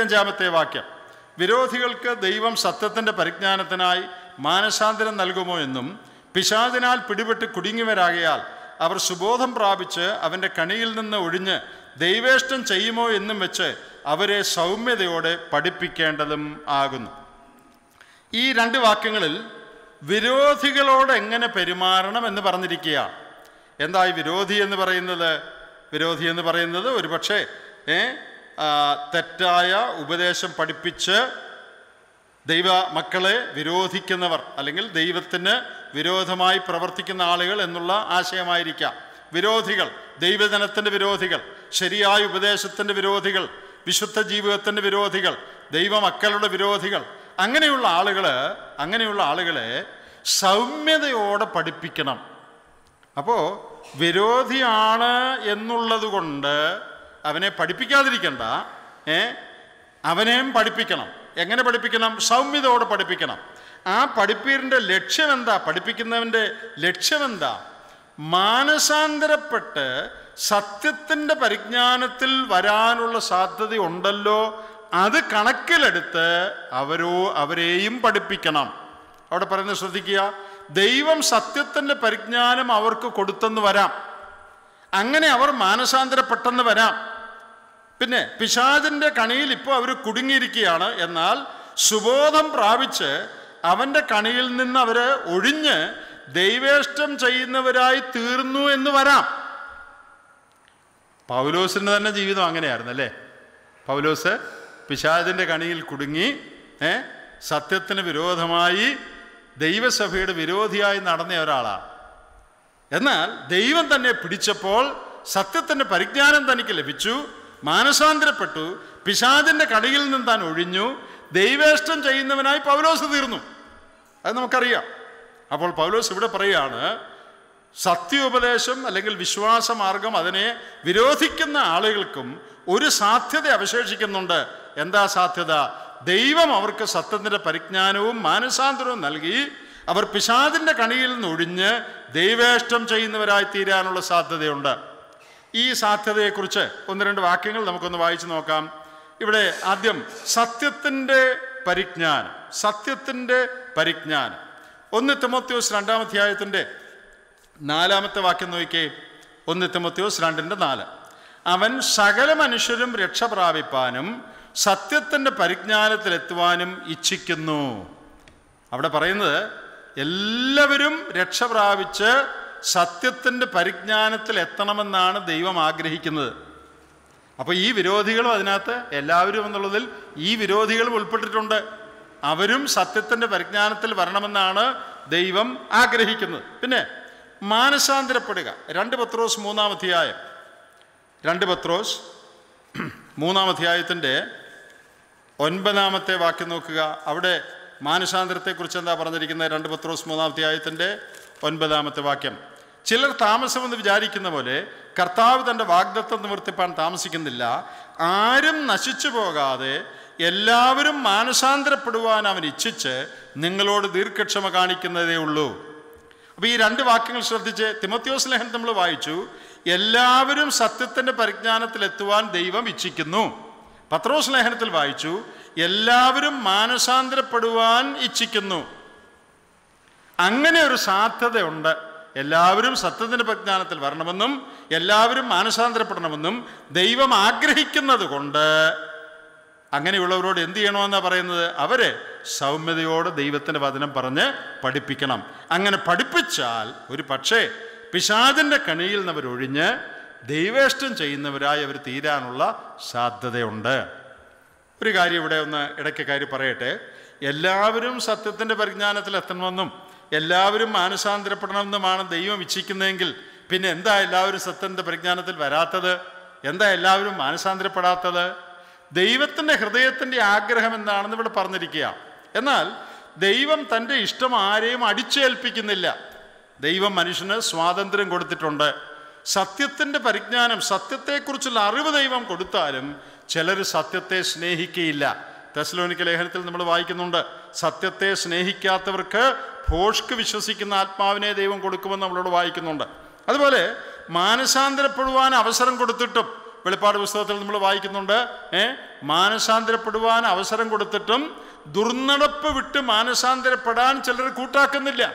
ഇരുപത്തിയഞ്ചാമത്തെ വാക്യം വിരോധികൾക്ക് ദൈവം സത്യത്തിൻ്റെ പരിജ്ഞാനത്തിനായി മാനസാന്തരം നൽകുമോ എന്നും പിശാചിനാൽ പിടിപെട്ട് കുടുങ്ങിയവരാകയാൽ അവർ സുബോധം പ്രാപിച്ച് അവൻ്റെ കണിയിൽ നിന്ന് ഒഴിഞ്ഞ് ദൈവേഷ്ടം ചെയ്യുമോ എന്നും വെച്ച് അവരെ സൗമ്യതയോടെ പഠിപ്പിക്കേണ്ടതും ആകുന്നു ഈ രണ്ട് വാക്യങ്ങളിൽ വിരോധികളോട് എങ്ങനെ പെരുമാറണം എന്ന് പറഞ്ഞിരിക്കുകയാണ് എന്താ ഈ വിരോധി എന്ന് പറയുന്നത് വിരോധി എന്ന് പറയുന്നത് ഒരുപക്ഷെ ഏ, ആ, തെറ്റായ ഉപദേശം പഠിപ്പിച്ച് ദൈവ മക്കളെ വിരോധിക്കുന്നവർ അല്ലെങ്കിൽ ദൈവത്തിന് വിരോധമായി പ്രവർത്തിക്കുന്ന ആളുകൾ എന്നുള്ള ആശയമായിരിക്കാം വിരോധികൾ ദൈവജനത്തിൻ്റെ വിരോധികൾ ശരിയായ ഉപദേശത്തിൻ്റെ വിരോധികൾ വിശുദ്ധ ജീവിതത്തിൻ്റെ വിരോധികൾ ദൈവമക്കളുടെ വിരോധികൾ അങ്ങനെയുള്ള ആളുകൾ അങ്ങനെയുള്ള ആളുകളെ സൗമ്യതയോടെ പഠിപ്പിക്കണം അപ്പോൾ വിരോധിയാണ് എന്നുള്ളത് കൊണ്ട് അവനെ പഠിപ്പിക്കാതിരിക്കണ്ട ഏ അവനെയും പഠിപ്പിക്കണം എങ്ങനെ പഠിപ്പിക്കണം സൗമ്യതയോടെ പഠിപ്പിക്കണം ആ പഠിപ്പീരിൻ്റെ ലക്ഷ്യം എന്താ പഠിപ്പിക്കുന്നവൻ്റെ ലക്ഷ്യം എന്താ മാനസാന്തരപ്പെട്ട് സത്യത്തിൻ്റെ പരിജ്ഞാനത്തിൽ വരാനുള്ള സാധ്യത ഉണ്ടല്ലോ അത് കണക്കിലെടുത്ത് അവരോ അവരെയും പഠിപ്പിക്കണം അവിടെ പറയുന്നത് ശ്രദ്ധിക്കുക ദൈവം സത്യത്തിൻ്റെ പരിജ്ഞാനം അവർക്ക് കൊടുത്തെന്ന് വരാം അങ്ങനെ അവർ മാനസാന്തരപ്പെട്ടെന്ന് വരാം പിന്നെ പിശാചിൻ്റെ കണിയിൽ ഇപ്പോൾ അവർ കുടുങ്ങിയിരിക്കുകയാണ് എന്നാൽ സുബോധം പ്രാപിച്ച് അവൻ്റെ കണിയിൽ നിന്ന് അവർ ഒഴിഞ്ഞ് ദൈവേഷ്ടം ചെയ്യുന്നവരായി തീർന്നു എന്ന് വരാം പൗലോസിൻ്റെ തന്നെ ജീവിതം അങ്ങനെയായിരുന്നു അല്ലേ പൗലോസ് പിശാചിൻ്റെ കണിയിൽ കുടുങ്ങി ഏ സത്യത്തിന് വിരോധമായി ദൈവസഭയുടെ വിരോധിയായി നടന്ന ഒരാളാണ് എന്നാൽ ദൈവം തന്നെ പിടിച്ചപ്പോൾ സത്യത്തിൻ്റെ പരിജ്ഞാനം തനിക്ക് ലഭിച്ചു മാനസാന്തരപ്പെട്ടു പിശാചിൻ്റെ കടിയിൽ നിന്ന് താൻ ഒഴിഞ്ഞു ദൈവേഷ്ടം ചെയ്യുന്നവനായി പൗലോസ് തീർന്നു അത് നമുക്കറിയാം അപ്പോൾ പൗലോസ് ഇവിടെ പറയുകയാണ് സത്യോപദേശം അല്ലെങ്കിൽ വിശ്വാസമാർഗം അതിനെ വിരോധിക്കുന്ന ആളുകൾക്കും ഒരു സാധ്യത അവശേഷിക്കുന്നുണ്ട് എന്താ സാധ്യത ദൈവം അവർക്ക് സത്യത്തിൻ്റെ പരിജ്ഞാനവും മാനസാന്തരവും നൽകി അവർ പിശാദിൻ്റെ കണിയിൽ നിന്ന് ഒഴിഞ്ഞ് ദൈവേഷ്ടം ചെയ്യുന്നവരായി തീരാനുള്ള സാധ്യതയുണ്ട് ഈ സാധ്യതയെക്കുറിച്ച് ഒന്ന് രണ്ട് വാക്യങ്ങൾ നമുക്കൊന്ന് വായിച്ചു നോക്കാം ഇവിടെ ആദ്യം സത്യത്തിൻ്റെ പരിജ്ഞാനം സത്യത്തിൻ്റെ പരിജ്ഞാനം ഒന്ന് തിമോത്യോസ് രണ്ടാം അധ്യായത്തിൻ്റെ നാലാമത്തെ വാക്യം നോക്കിക്കേ ഒന്ന് തിമോത്യോസ് രണ്ടിൻ്റെ നാല് അവൻ സകല മനുഷ്യരും രക്ഷ പ്രാപിപ്പാനും സത്യത്തിൻ്റെ പരിജ്ഞാനത്തിലെത്തുവാനും ഇച്ഛിക്കുന്നു അവിടെ പറയുന്നത് എല്ലാവരും രക്ഷ പ്രാപിച്ച് സത്യത്തിൻ്റെ പരിജ്ഞാനത്തിൽ എത്തണമെന്നാണ് ദൈവം ആഗ്രഹിക്കുന്നത് അപ്പോൾ ഈ വിരോധികളും അതിനകത്ത് എല്ലാവരും എന്നുള്ളതിൽ ഈ വിരോധികളും ഉൾപ്പെട്ടിട്ടുണ്ട് അവരും സത്യത്തിൻ്റെ പരിജ്ഞാനത്തിൽ വരണമെന്നാണ് ദൈവം ആഗ്രഹിക്കുന്നത് പിന്നെ മാനസാന്തരപ്പെടുക രണ്ട് പത്രോസ് മൂന്നാം അധ്യായം രണ്ട് പത്രോസ് മൂന്നാം അധ്യായത്തിൻ്റെ ഒൻപതാമത്തെ വാക്യം നോക്കുക അവിടെ മാനസാന്തരത്തെക്കുറിച്ച് എന്താ പറഞ്ഞിരിക്കുന്നത് രണ്ട് പത്രോസ് മൂന്നാം അധ്യായത്തിൻ്റെ ഒൻപതാമത്തെ വാക്യം ചിലർ താമസമെന്ന് വിചാരിക്കുന്ന പോലെ കർത്താവ് തൻ്റെ വാഗ്ദത്തം നിവർത്തിപ്പാൻ താമസിക്കുന്നില്ല ആരും നശിച്ചു പോകാതെ എല്ലാവരും മാനസാന്തരപ്പെടുവാൻ അവൻ ഇച്ഛിച്ച് നിങ്ങളോട് ദീർഘക്ഷമ കാണിക്കുന്നതേ ഉള്ളൂ അപ്പോൾ ഈ രണ്ട് വാക്യങ്ങൾ ശ്രദ്ധിച്ച് തിമത്യോസ് ലേഖനം നമ്മൾ വായിച്ചു എല്ലാവരും സത്യത്തിൻ്റെ പരിജ്ഞാനത്തിൽ എത്തുവാൻ ദൈവം ഇച്ഛിക്കുന്നു പത്രോസ് ലേഖനത്തിൽ വായിച്ചു എല്ലാവരും മാനസാന്തരപ്പെടുവാൻ ഇച്ഛിക്കുന്നു അങ്ങനെ ഒരു സാധ്യതയുണ്ട് എല്ലാവരും സത്യത്തിൻ്റെ പ്രജ്ഞാനത്തിൽ വരണമെന്നും എല്ലാവരും മാനസാന്തരപ്പെടണമെന്നും ദൈവം ആഗ്രഹിക്കുന്നത് കൊണ്ട് അങ്ങനെയുള്ളവരോട് എന്ത് ചെയ്യണമെന്നാണ് പറയുന്നത് അവരെ സൗമ്യതയോടെ ദൈവത്തിൻ്റെ വചനം പറഞ്ഞ് പഠിപ്പിക്കണം അങ്ങനെ പഠിപ്പിച്ചാൽ ഒരു പക്ഷേ പിശാചിൻ്റെ കണിയിൽ നിന്ന് അവരൊഴിഞ്ഞ് ദൈവേഷ്ടം ചെയ്യുന്നവരായി അവർ തീരാനുള്ള സാധ്യതയുണ്ട് ഒരു കാര്യം ഇവിടെ ഒന്ന് ഇടയ്ക്ക് കാര്യം പറയട്ടെ എല്ലാവരും സത്യത്തിൻ്റെ പരിജ്ഞാനത്തിൽ എത്തണമെന്നും എല്ലാവരും മാനസാന്തരപ്പെടണമെന്നുമാണ് ദൈവം ഇച്ഛിക്കുന്നതെങ്കിൽ പിന്നെ എന്താ എല്ലാവരും സത്യത്തിൻ്റെ പരിജ്ഞാനത്തിൽ വരാത്തത് എന്താ എല്ലാവരും മാനസാന്തരപ്പെടാത്തത് ദൈവത്തിൻ്റെ ഹൃദയത്തിൻ്റെ ആഗ്രഹം എന്താണെന്ന് ഇവിടെ പറഞ്ഞിരിക്കുക എന്നാൽ ദൈവം തൻ്റെ ഇഷ്ടം ആരെയും അടിച്ചേൽപ്പിക്കുന്നില്ല ദൈവം മനുഷ്യന് സ്വാതന്ത്ര്യം കൊടുത്തിട്ടുണ്ട് സത്യത്തിൻ്റെ പരിജ്ഞാനം സത്യത്തെക്കുറിച്ചുള്ള അറിവ് ദൈവം കൊടുത്താലും ചിലർ സത്യത്തെ സ്നേഹിക്കുകയില്ല തെസ്ലോനിക്ക ലേഖനത്തിൽ നമ്മൾ വായിക്കുന്നുണ്ട് സത്യത്തെ സ്നേഹിക്കാത്തവർക്ക് ഭോഷ്ക്ക് വിശ്വസിക്കുന്ന ആത്മാവിനെ ദൈവം കൊടുക്കുമെന്ന് നമ്മളോട് വായിക്കുന്നുണ്ട് അതുപോലെ മാനസാന്തരപ്പെടുവാൻ അവസരം കൊടുത്തിട്ടും വെളിപ്പാട് പുസ്തകത്തിൽ നമ്മൾ വായിക്കുന്നുണ്ട് ഏ മാനസാന്തരപ്പെടുവാൻ അവസരം കൊടുത്തിട്ടും ദുർനടപ്പ് വിട്ട് മാനസാന്തരപ്പെടാൻ ചിലർ കൂട്ടാക്കുന്നില്ല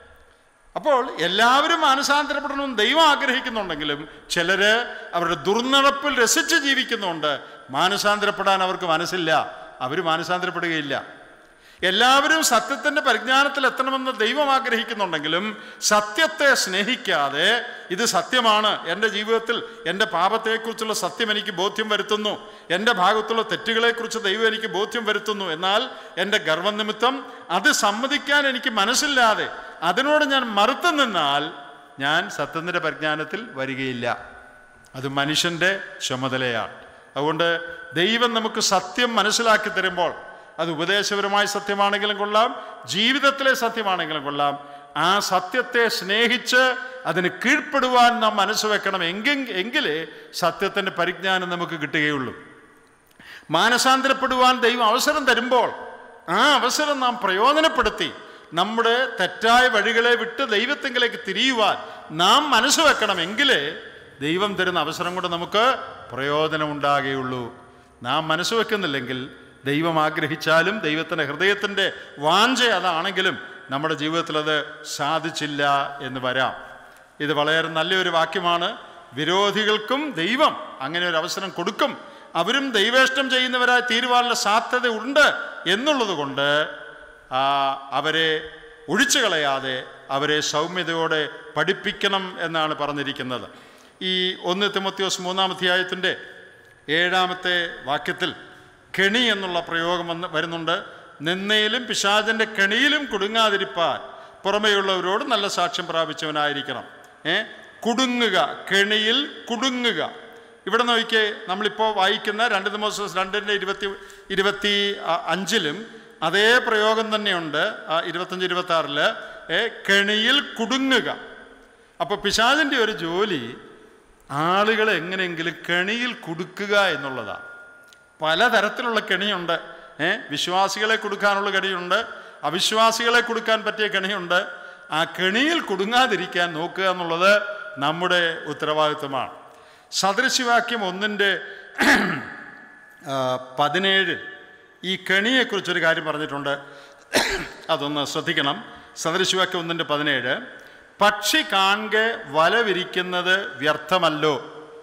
അപ്പോൾ എല്ലാവരും മാനസാന്തരപ്പെടണമെന്ന് ദൈവം ആഗ്രഹിക്കുന്നുണ്ടെങ്കിലും ചിലര് അവരുടെ ദുർനടപ്പിൽ രസിച്ച് ജീവിക്കുന്നുണ്ട് മാനസാന്തരപ്പെടാൻ അവർക്ക് മനസ്സില്ല അവർ മാനസാന്തരപ്പെടുകയില്ല എല്ലാവരും സത്യത്തിൻ്റെ പരിജ്ഞാനത്തിൽ എത്തണമെന്ന് ദൈവം ആഗ്രഹിക്കുന്നുണ്ടെങ്കിലും സത്യത്തെ സ്നേഹിക്കാതെ ഇത് സത്യമാണ് എൻ്റെ ജീവിതത്തിൽ എൻ്റെ പാപത്തെക്കുറിച്ചുള്ള സത്യം എനിക്ക് ബോധ്യം വരുത്തുന്നു എൻ്റെ ഭാഗത്തുള്ള തെറ്റുകളെക്കുറിച്ച് ദൈവം എനിക്ക് ബോധ്യം വരുത്തുന്നു എന്നാൽ എൻ്റെ ഗർവനിമിത്തം അത് സമ്മതിക്കാൻ എനിക്ക് മനസ്സില്ലാതെ അതിനോട് ഞാൻ മറുത്തു നിന്നാൽ ഞാൻ സത്യത്തിൻ്റെ പരിജ്ഞാനത്തിൽ വരികയില്ല അത് മനുഷ്യൻ്റെ ചുമതലയാണ് അതുകൊണ്ട് ദൈവം നമുക്ക് സത്യം മനസ്സിലാക്കി തരുമ്പോൾ അത് ഉപദേശപരമായ സത്യമാണെങ്കിലും കൊള്ളാം ജീവിതത്തിലെ സത്യമാണെങ്കിലും കൊള്ളാം ആ സത്യത്തെ സ്നേഹിച്ച് അതിന് കീഴ്പ്പെടുവാൻ നാം മനസ്സ് വെക്കണം എങ്കിൽ എങ്കിലേ സത്യത്തിൻ്റെ പരിജ്ഞാനം നമുക്ക് കിട്ടുകയുള്ളൂ മാനസാന്തരപ്പെടുവാൻ ദൈവം അവസരം തരുമ്പോൾ ആ അവസരം നാം പ്രയോജനപ്പെടുത്തി നമ്മുടെ തെറ്റായ വഴികളെ വിട്ട് ദൈവത്തെങ്കിലേക്ക് തിരിയുവാൻ നാം മനസ്സ് വെക്കണം എങ്കിലേ ദൈവം തരുന്ന അവസരം കൊണ്ട് നമുക്ക് പ്രയോജനമുണ്ടാകുകയുള്ളൂ നാം മനസ്സ് വെക്കുന്നില്ലെങ്കിൽ ദൈവം ആഗ്രഹിച്ചാലും ദൈവത്തിൻ്റെ ഹൃദയത്തിൻ്റെ വാഞ്ച അതാണെങ്കിലും നമ്മുടെ ജീവിതത്തിൽ അത് സാധിച്ചില്ല എന്ന് വരാം ഇത് വളരെ നല്ലൊരു വാക്യമാണ് വിരോധികൾക്കും ദൈവം അങ്ങനെ ഒരു അവസരം കൊടുക്കും അവരും ദൈവേഷ്ടം ചെയ്യുന്നവരായി തീരുവാനുള്ള സാധ്യത ഉണ്ട് എന്നുള്ളത് കൊണ്ട് ആ, അവരെ ഒഴിച്ചു കളയാതെ അവരെ സൗമ്യതയോടെ പഠിപ്പിക്കണം എന്നാണ് പറഞ്ഞിരിക്കുന്നത് ഈ ഒന്ന് തിമത്യോസ് മൂന്നാം അധ്യായത്തിൻ്റെ ഏഴാമത്തെ വാക്യത്തിൽ കെണി എന്നുള്ള പ്രയോഗം വന്ന് വരുന്നുണ്ട് നിന്നയിലും പിശാചൻ്റെ കെണിയിലും കുടുങ്ങാതിരിപ്പാൻ പുറമേയുള്ളവരോട് നല്ല സാക്ഷ്യം പ്രാപിച്ചവനായിരിക്കണം ഏ കുടുങ്ങുക കെണിയിൽ കുടുങ്ങുക ഇവിടെ നോക്കിയേ നമ്മളിപ്പോൾ വായിക്കുന്ന രണ്ട് ദിവസം രണ്ടിൻ്റെ ഇരുപത്തി ഇരുപത്തി അ- അഞ്ചിലും അതേ പ്രയോഗം തന്നെയുണ്ട് ആ ഇരുപത്തഞ്ച് ഇരുപത്തി ആറില് ഏ കെണിയിൽ കുടുങ്ങുക അപ്പോൾ പിശാചിൻ്റെ ഒരു ജോലി ആളുകളെ എങ്ങനെയെങ്കിലും കെണിയിൽ കുടുക്കുക എന്നുള്ളതാണ് പലതരത്തിലുള്ള കെണിയുണ്ട് ഏ വിശ്വാസികളെ കൊടുക്കാനുള്ള കെണിയുണ്ട് അവിശ്വാസികളെ കൊടുക്കാൻ പറ്റിയ കെണിയുണ്ട് ആ കെണിയിൽ കുടുങ്ങാതിരിക്കാൻ നോക്കുക എന്നുള്ളത് നമ്മുടെ ഉത്തരവാദിത്വമാണ് സദൃശവാക്യം ഒന്നിൻ്റെ ആ, പതിനേഴ് ഈ കെണിയെക്കുറിച്ചൊരു കാര്യം പറഞ്ഞിട്ടുണ്ട് അതൊന്ന് ശ്രദ്ധിക്കണം സദൃശവാക്യം ഒന്നിൻ്റെ പതിനേഴ് പക്ഷി കാണെ വല വിരിക്കുന്നത് വ്യർത്ഥമല്ലോ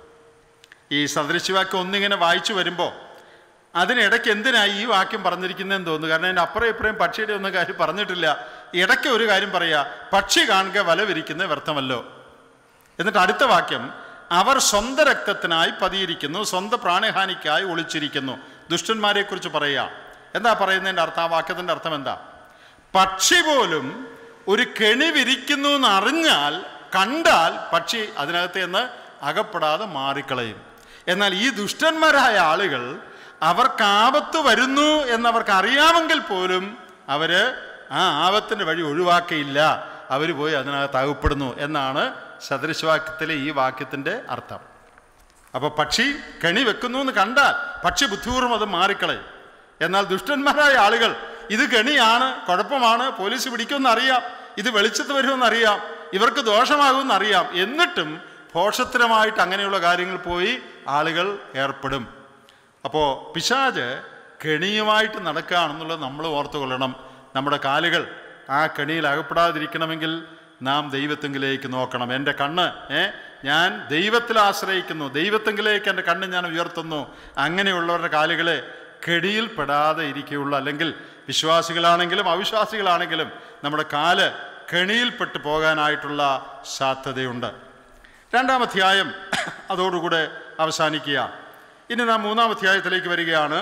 ഈ സദൃശവാക്യം ഒന്നിങ്ങനെ വായിച്ചു വരുമ്പോൾ അതിനിടയ്ക്ക് എന്തിനായി ഈ വാക്യം പറഞ്ഞിരിക്കുന്നതെന്ന് തോന്നുന്നു കാരണം അതിൻ്റെ അപ്പുറം ഇപ്പുറം പക്ഷിയുടെ ഒന്നും കാര്യം പറഞ്ഞിട്ടില്ല ഇടയ്ക്ക് ഒരു കാര്യം പറയുക പക്ഷി കാണുക വല വിരിക്കുന്നത് വ്യർത്ഥമല്ലോ എന്നിട്ട് അടുത്ത വാക്യം അവർ സ്വന്തം രക്തത്തിനായി പതിയിരിക്കുന്നു സ്വന്തം പ്രാണഹാനിക്കായി ഒളിച്ചിരിക്കുന്നു ദുഷ്ടന്മാരെ കുറിച്ച് പറയുക എന്താ പറയുന്നതിൻ്റെ അർത്ഥം ആ വാക്യത്തിൻ്റെ അർത്ഥം എന്താ പക്ഷി പോലും ഒരു കെണി വിരിക്കുന്നു എന്ന് അറിഞ്ഞാൽ കണ്ടാൽ പക്ഷി അതിനകത്ത് നിന്ന് അകപ്പെടാതെ മാറിക്കളയും എന്നാൽ ഈ ദുഷ്ടന്മാരായ ആളുകൾ അവർക്ക് ആപത്ത് വരുന്നു എന്നവർക്ക് അറിയാമെങ്കിൽ പോലും അവര് ആ ആപത്തിൻ്റെ വഴി ഒഴിവാക്കിയില്ല അവർ പോയി അതിനകത്ത് അകപ്പെടുന്നു എന്നാണ് സദൃശവാക്യത്തിലെ ഈ വാക്യത്തിൻ്റെ അർത്ഥം അപ്പോൾ പക്ഷി കെണി വെക്കുന്നു എന്ന് കണ്ടാൽ പക്ഷി ബുദ്ധിപൂർവ്വം അത് മാറിക്കളയും എന്നാൽ ദുഷ്ടന്മാരായ ആളുകൾ ഇത് കെണിയാണ് കുഴപ്പമാണ് പോലീസ് പിടിക്കുമെന്ന് അറിയാം ഇത് വെളിച്ചത്ത് വരുമെന്ന് അറിയാം ഇവർക്ക് ദോഷമാകുമെന്ന് അറിയാം എന്നിട്ടും ഭോഷത്തരമായിട്ട് അങ്ങനെയുള്ള കാര്യങ്ങൾ പോയി ആളുകൾ ഏർപ്പെടും അപ്പോൾ പിശാജ് കെണിയുമായിട്ട് നടക്കുകയാണെന്നുള്ളത് നമ്മൾ ഓർത്തുകൊള്ളണം നമ്മുടെ കാലുകൾ ആ കെണിയിൽ അകപ്പെടാതിരിക്കണമെങ്കിൽ നാം ദൈവത്തെങ്കിലേക്ക് നോക്കണം എൻ്റെ കണ്ണ് ഏ ഞാൻ ദൈവത്തിൽ ആശ്രയിക്കുന്നു ദൈവത്തെങ്കിലേക്ക് എൻ്റെ കണ്ണ് ഞാൻ ഉയർത്തുന്നു അങ്ങനെയുള്ളവരുടെ കാലുകളെ കെടിയിൽ പെടാതെ ഇരിക്കുകയുള്ളൂ അല്ലെങ്കിൽ വിശ്വാസികളാണെങ്കിലും അവിശ്വാസികളാണെങ്കിലും നമ്മുടെ കാല് കെണിയിൽപ്പെട്ട് പോകാനായിട്ടുള്ള സാധ്യതയുണ്ട് രണ്ടാം അധ്യായം അതോടുകൂടെ അവസാനിക്കുക ഇനി നാം മൂന്നാം അധ്യായത്തിലേക്ക് വരികയാണ്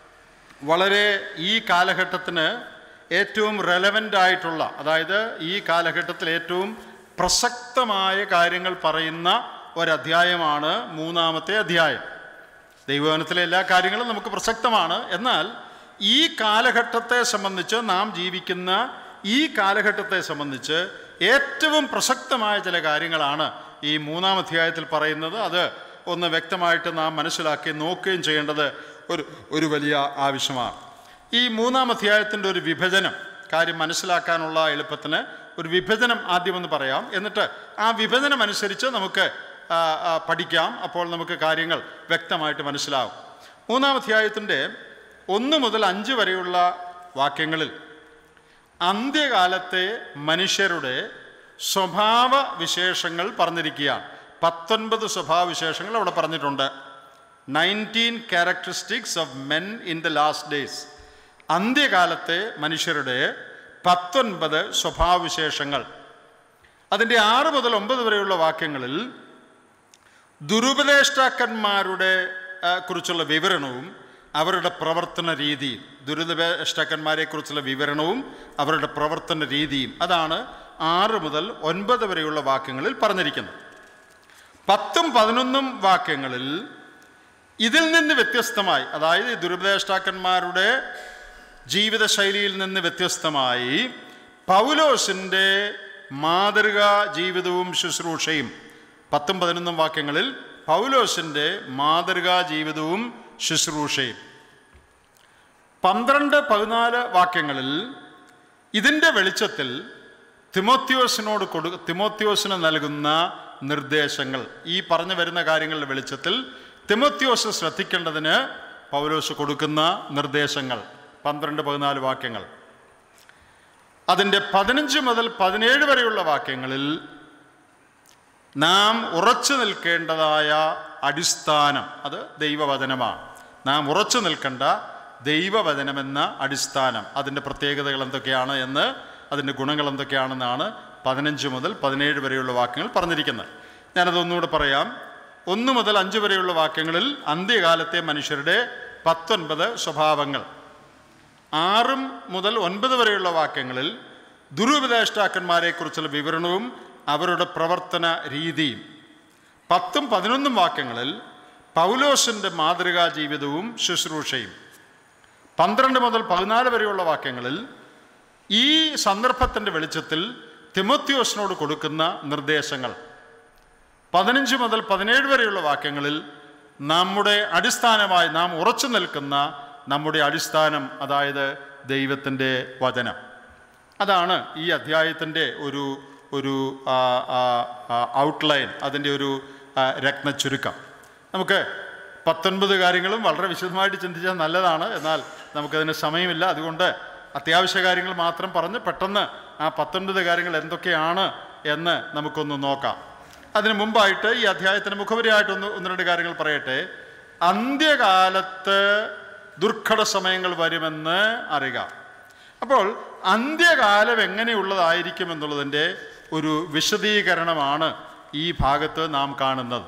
വളരെ ഈ കാലഘട്ടത്തിന് ഏറ്റവും റെലവൻ്റ് ആയിട്ടുള്ള അതായത് ഈ കാലഘട്ടത്തിൽ ഏറ്റവും പ്രസക്തമായ കാര്യങ്ങൾ പറയുന്ന ഒരധ്യായമാണ് മൂന്നാമത്തെ അധ്യായം ദൈവവനത്തിലെ എല്ലാ കാര്യങ്ങളും നമുക്ക് പ്രസക്തമാണ് എന്നാൽ ഈ കാലഘട്ടത്തെ സംബന്ധിച്ച് നാം ജീവിക്കുന്ന ഈ കാലഘട്ടത്തെ സംബന്ധിച്ച് ഏറ്റവും പ്രസക്തമായ ചില കാര്യങ്ങളാണ് ഈ മൂന്നാം അധ്യായത്തിൽ പറയുന്നത് അത് ഒന്ന് വ്യക്തമായിട്ട് നാം മനസ്സിലാക്കി നോക്കുകയും ചെയ്യേണ്ടത് ഒരു ഒരു വലിയ ആവശ്യമാണ് ഈ മൂന്നാം അധ്യായത്തിൻ്റെ ഒരു വിഭജനം കാര്യം മനസ്സിലാക്കാനുള്ള എളുപ്പത്തിന് ഒരു വിഭജനം ആദ്യം ഒന്ന് പറയാം എന്നിട്ട് ആ വിഭജനം അനുസരിച്ച് നമുക്ക് ആ, ആ, പഠിക്കാം അപ്പോൾ നമുക്ക് കാര്യങ്ങൾ വ്യക്തമായിട്ട് മനസ്സിലാവും മൂന്നാം അധ്യായത്തിൻ്റെ ഒന്ന് മുതൽ അഞ്ച് വരെയുള്ള വാക്യങ്ങളിൽ അന്ത്യകാലത്തെ മനുഷ്യരുടെ സ്വഭാവ വിശേഷങ്ങൾ പറഞ്ഞിരിക്കുകയാണ് പത്തൊൻപത് സ്വഭാവ വിശേഷങ്ങൾ അവിടെ പറഞ്ഞിട്ടുണ്ട് nineteen characteristics of men in the last days അന്ത്യകാലത്തെ മനുഷ്യരുടെ പത്തൊൻപത് സ്വഭാവവിശേഷങ്ങൾ അതിൻ്റെ ആറ് മുതൽ ഒമ്പത് വരെയുള്ള വാക്യങ്ങളിൽ ദുരുപദേഷ്ടാക്കന്മാരുടെ ആ, കുറിച്ചുള്ള വിവരണവും അവരുടെ പ്രവർത്തന രീതിയും ദുരിതപേഷ്ടക്കന്മാരെ കുറിച്ചുള്ള വിവരണവും അവരുടെ പ്രവർത്തന രീതിയും അതാണ് ആറ് മുതൽ ഒൻപത് വരെയുള്ള വാക്യങ്ങളിൽ പറഞ്ഞിരിക്കുന്നത് പത്തും പതിനൊന്നും വാക്യങ്ങളിൽ ഇതിൽ നിന്ന് വ്യത്യസ്തമായി അതായത് ഈ ദുരുപദേഷ്ടാക്കന്മാരുടെ ജീവിതശൈലിയിൽ നിന്ന് വ്യത്യസ്തമായി പൗലോസിൻ്റെ മാതൃകാ ജീവിതവും ശുശ്രൂഷയും പത്തും പതിനൊന്നും വാക്യങ്ങളിൽ പൗലോസിൻ്റെ മാതൃകാ ജീവിതവും ശുശ്രൂഷയും പന്ത്രണ്ട് പതിനാല് വാക്യങ്ങളിൽ ഇതിൻ്റെ വെളിച്ചത്തിൽ തിമോത്യോസിനോട് കൊടു തിമോത്യോസിന് നൽകുന്ന നിർദ്ദേശങ്ങൾ ഈ പറഞ്ഞു വരുന്ന കാര്യങ്ങളുടെ വെളിച്ചത്തിൽ തിമോത്യോസ് ശ്രദ്ധിക്കേണ്ടതിന് പൗലോസ് കൊടുക്കുന്ന നിർദ്ദേശങ്ങൾ പന്ത്രണ്ട് പതിനാല് വാക്യങ്ങൾ അതിൻ്റെ പതിനഞ്ച് മുതൽ പതിനേഴ് വരെയുള്ള വാക്യങ്ങളിൽ നാം ഉറച്ചു നിൽക്കേണ്ടതായ അടിസ്ഥാനം അത് ദൈവവചനമാണ് നാം ഉറച്ചു നിൽക്കേണ്ട ദൈവവചനമെന്ന അടിസ്ഥാനം അതിൻ്റെ പ്രത്യേകതകൾ എന്തൊക്കെയാണ് എന്ന് അതിൻ്റെ ഗുണങ്ങൾ എന്തൊക്കെയാണെന്നാണ് പതിനഞ്ച് മുതൽ പതിനേഴ് വരെയുള്ള വാക്യങ്ങൾ പറഞ്ഞിരിക്കുന്നത് ഞാനതൊന്നുകൂടെ പറയാം ഒന്ന് മുതൽ അഞ്ച് വരെയുള്ള വാക്യങ്ങളിൽ അന്ത്യകാലത്തെ മനുഷ്യരുടെ പത്തൊൻപത് സ്വഭാവങ്ങൾ ആറും മുതൽ ഒൻപത് വരെയുള്ള വാക്യങ്ങളിൽ ദുരുപദേഷ്ടാക്കന്മാരെക്കുറിച്ചുള്ള വിവരണവും അവരുടെ പ്രവർത്തന രീതിയും പത്തും പതിനൊന്നും വാക്യങ്ങളിൽ പൗലോസിൻ്റെ മാതൃകാ ജീവിതവും ശുശ്രൂഷയും പന്ത്രണ്ട് മുതൽ പതിനാല് വരെയുള്ള വാക്യങ്ങളിൽ ഈ സന്ദർഭത്തിൻ്റെ വെളിച്ചത്തിൽ തിമോത്യോസിനോട് കൊടുക്കുന്ന നിർദ്ദേശങ്ങൾ പതിനഞ്ച് മുതൽ പതിനേഴ് വരെയുള്ള വാക്യങ്ങളിൽ നമ്മുടെ അടിസ്ഥാനമായി നാം ഉറച്ചു നിൽക്കുന്ന നമ്മുടെ അടിസ്ഥാനം അതായത് ദൈവത്തിൻ്റെ വചനം അതാണ് ഈ അധ്യായത്തിൻ്റെ ഒരു ഒരു ഔട്ട്ലൈൻ അതിൻ്റെ ഒരു ആ, രത്നച്ചുരുക്കം നമുക്ക് പത്തൊൻപത് കാര്യങ്ങളും വളരെ വിശദമായിട്ട് ചിന്തിച്ചാൽ നല്ലതാണ് എന്നാൽ നമുക്കതിന് സമയമില്ല അതുകൊണ്ട് അത്യാവശ്യ കാര്യങ്ങൾ മാത്രം പറഞ്ഞ് പെട്ടെന്ന് ആ പത്തൊൻപത് കാര്യങ്ങൾ എന്തൊക്കെയാണ് എന്ന് നമുക്കൊന്ന് നോക്കാം അതിന് മുമ്പായിട്ട് ഈ അധ്യായത്തിന് മുഖവരിയായിട്ട് ഒന്ന് ഒന്ന് രണ്ട് കാര്യങ്ങൾ പറയട്ടെ അന്ത്യകാലത്ത് ദുർഘട സമയങ്ങൾ വരുമെന്ന് അറിയുക അപ്പോൾ അന്ത്യകാലം എങ്ങനെയുള്ളതായിരിക്കും എന്നുള്ളതിൻ്റെ ഒരു വിശദീകരണമാണ് ഈ ഭാഗത്ത് നാം കാണുന്നത്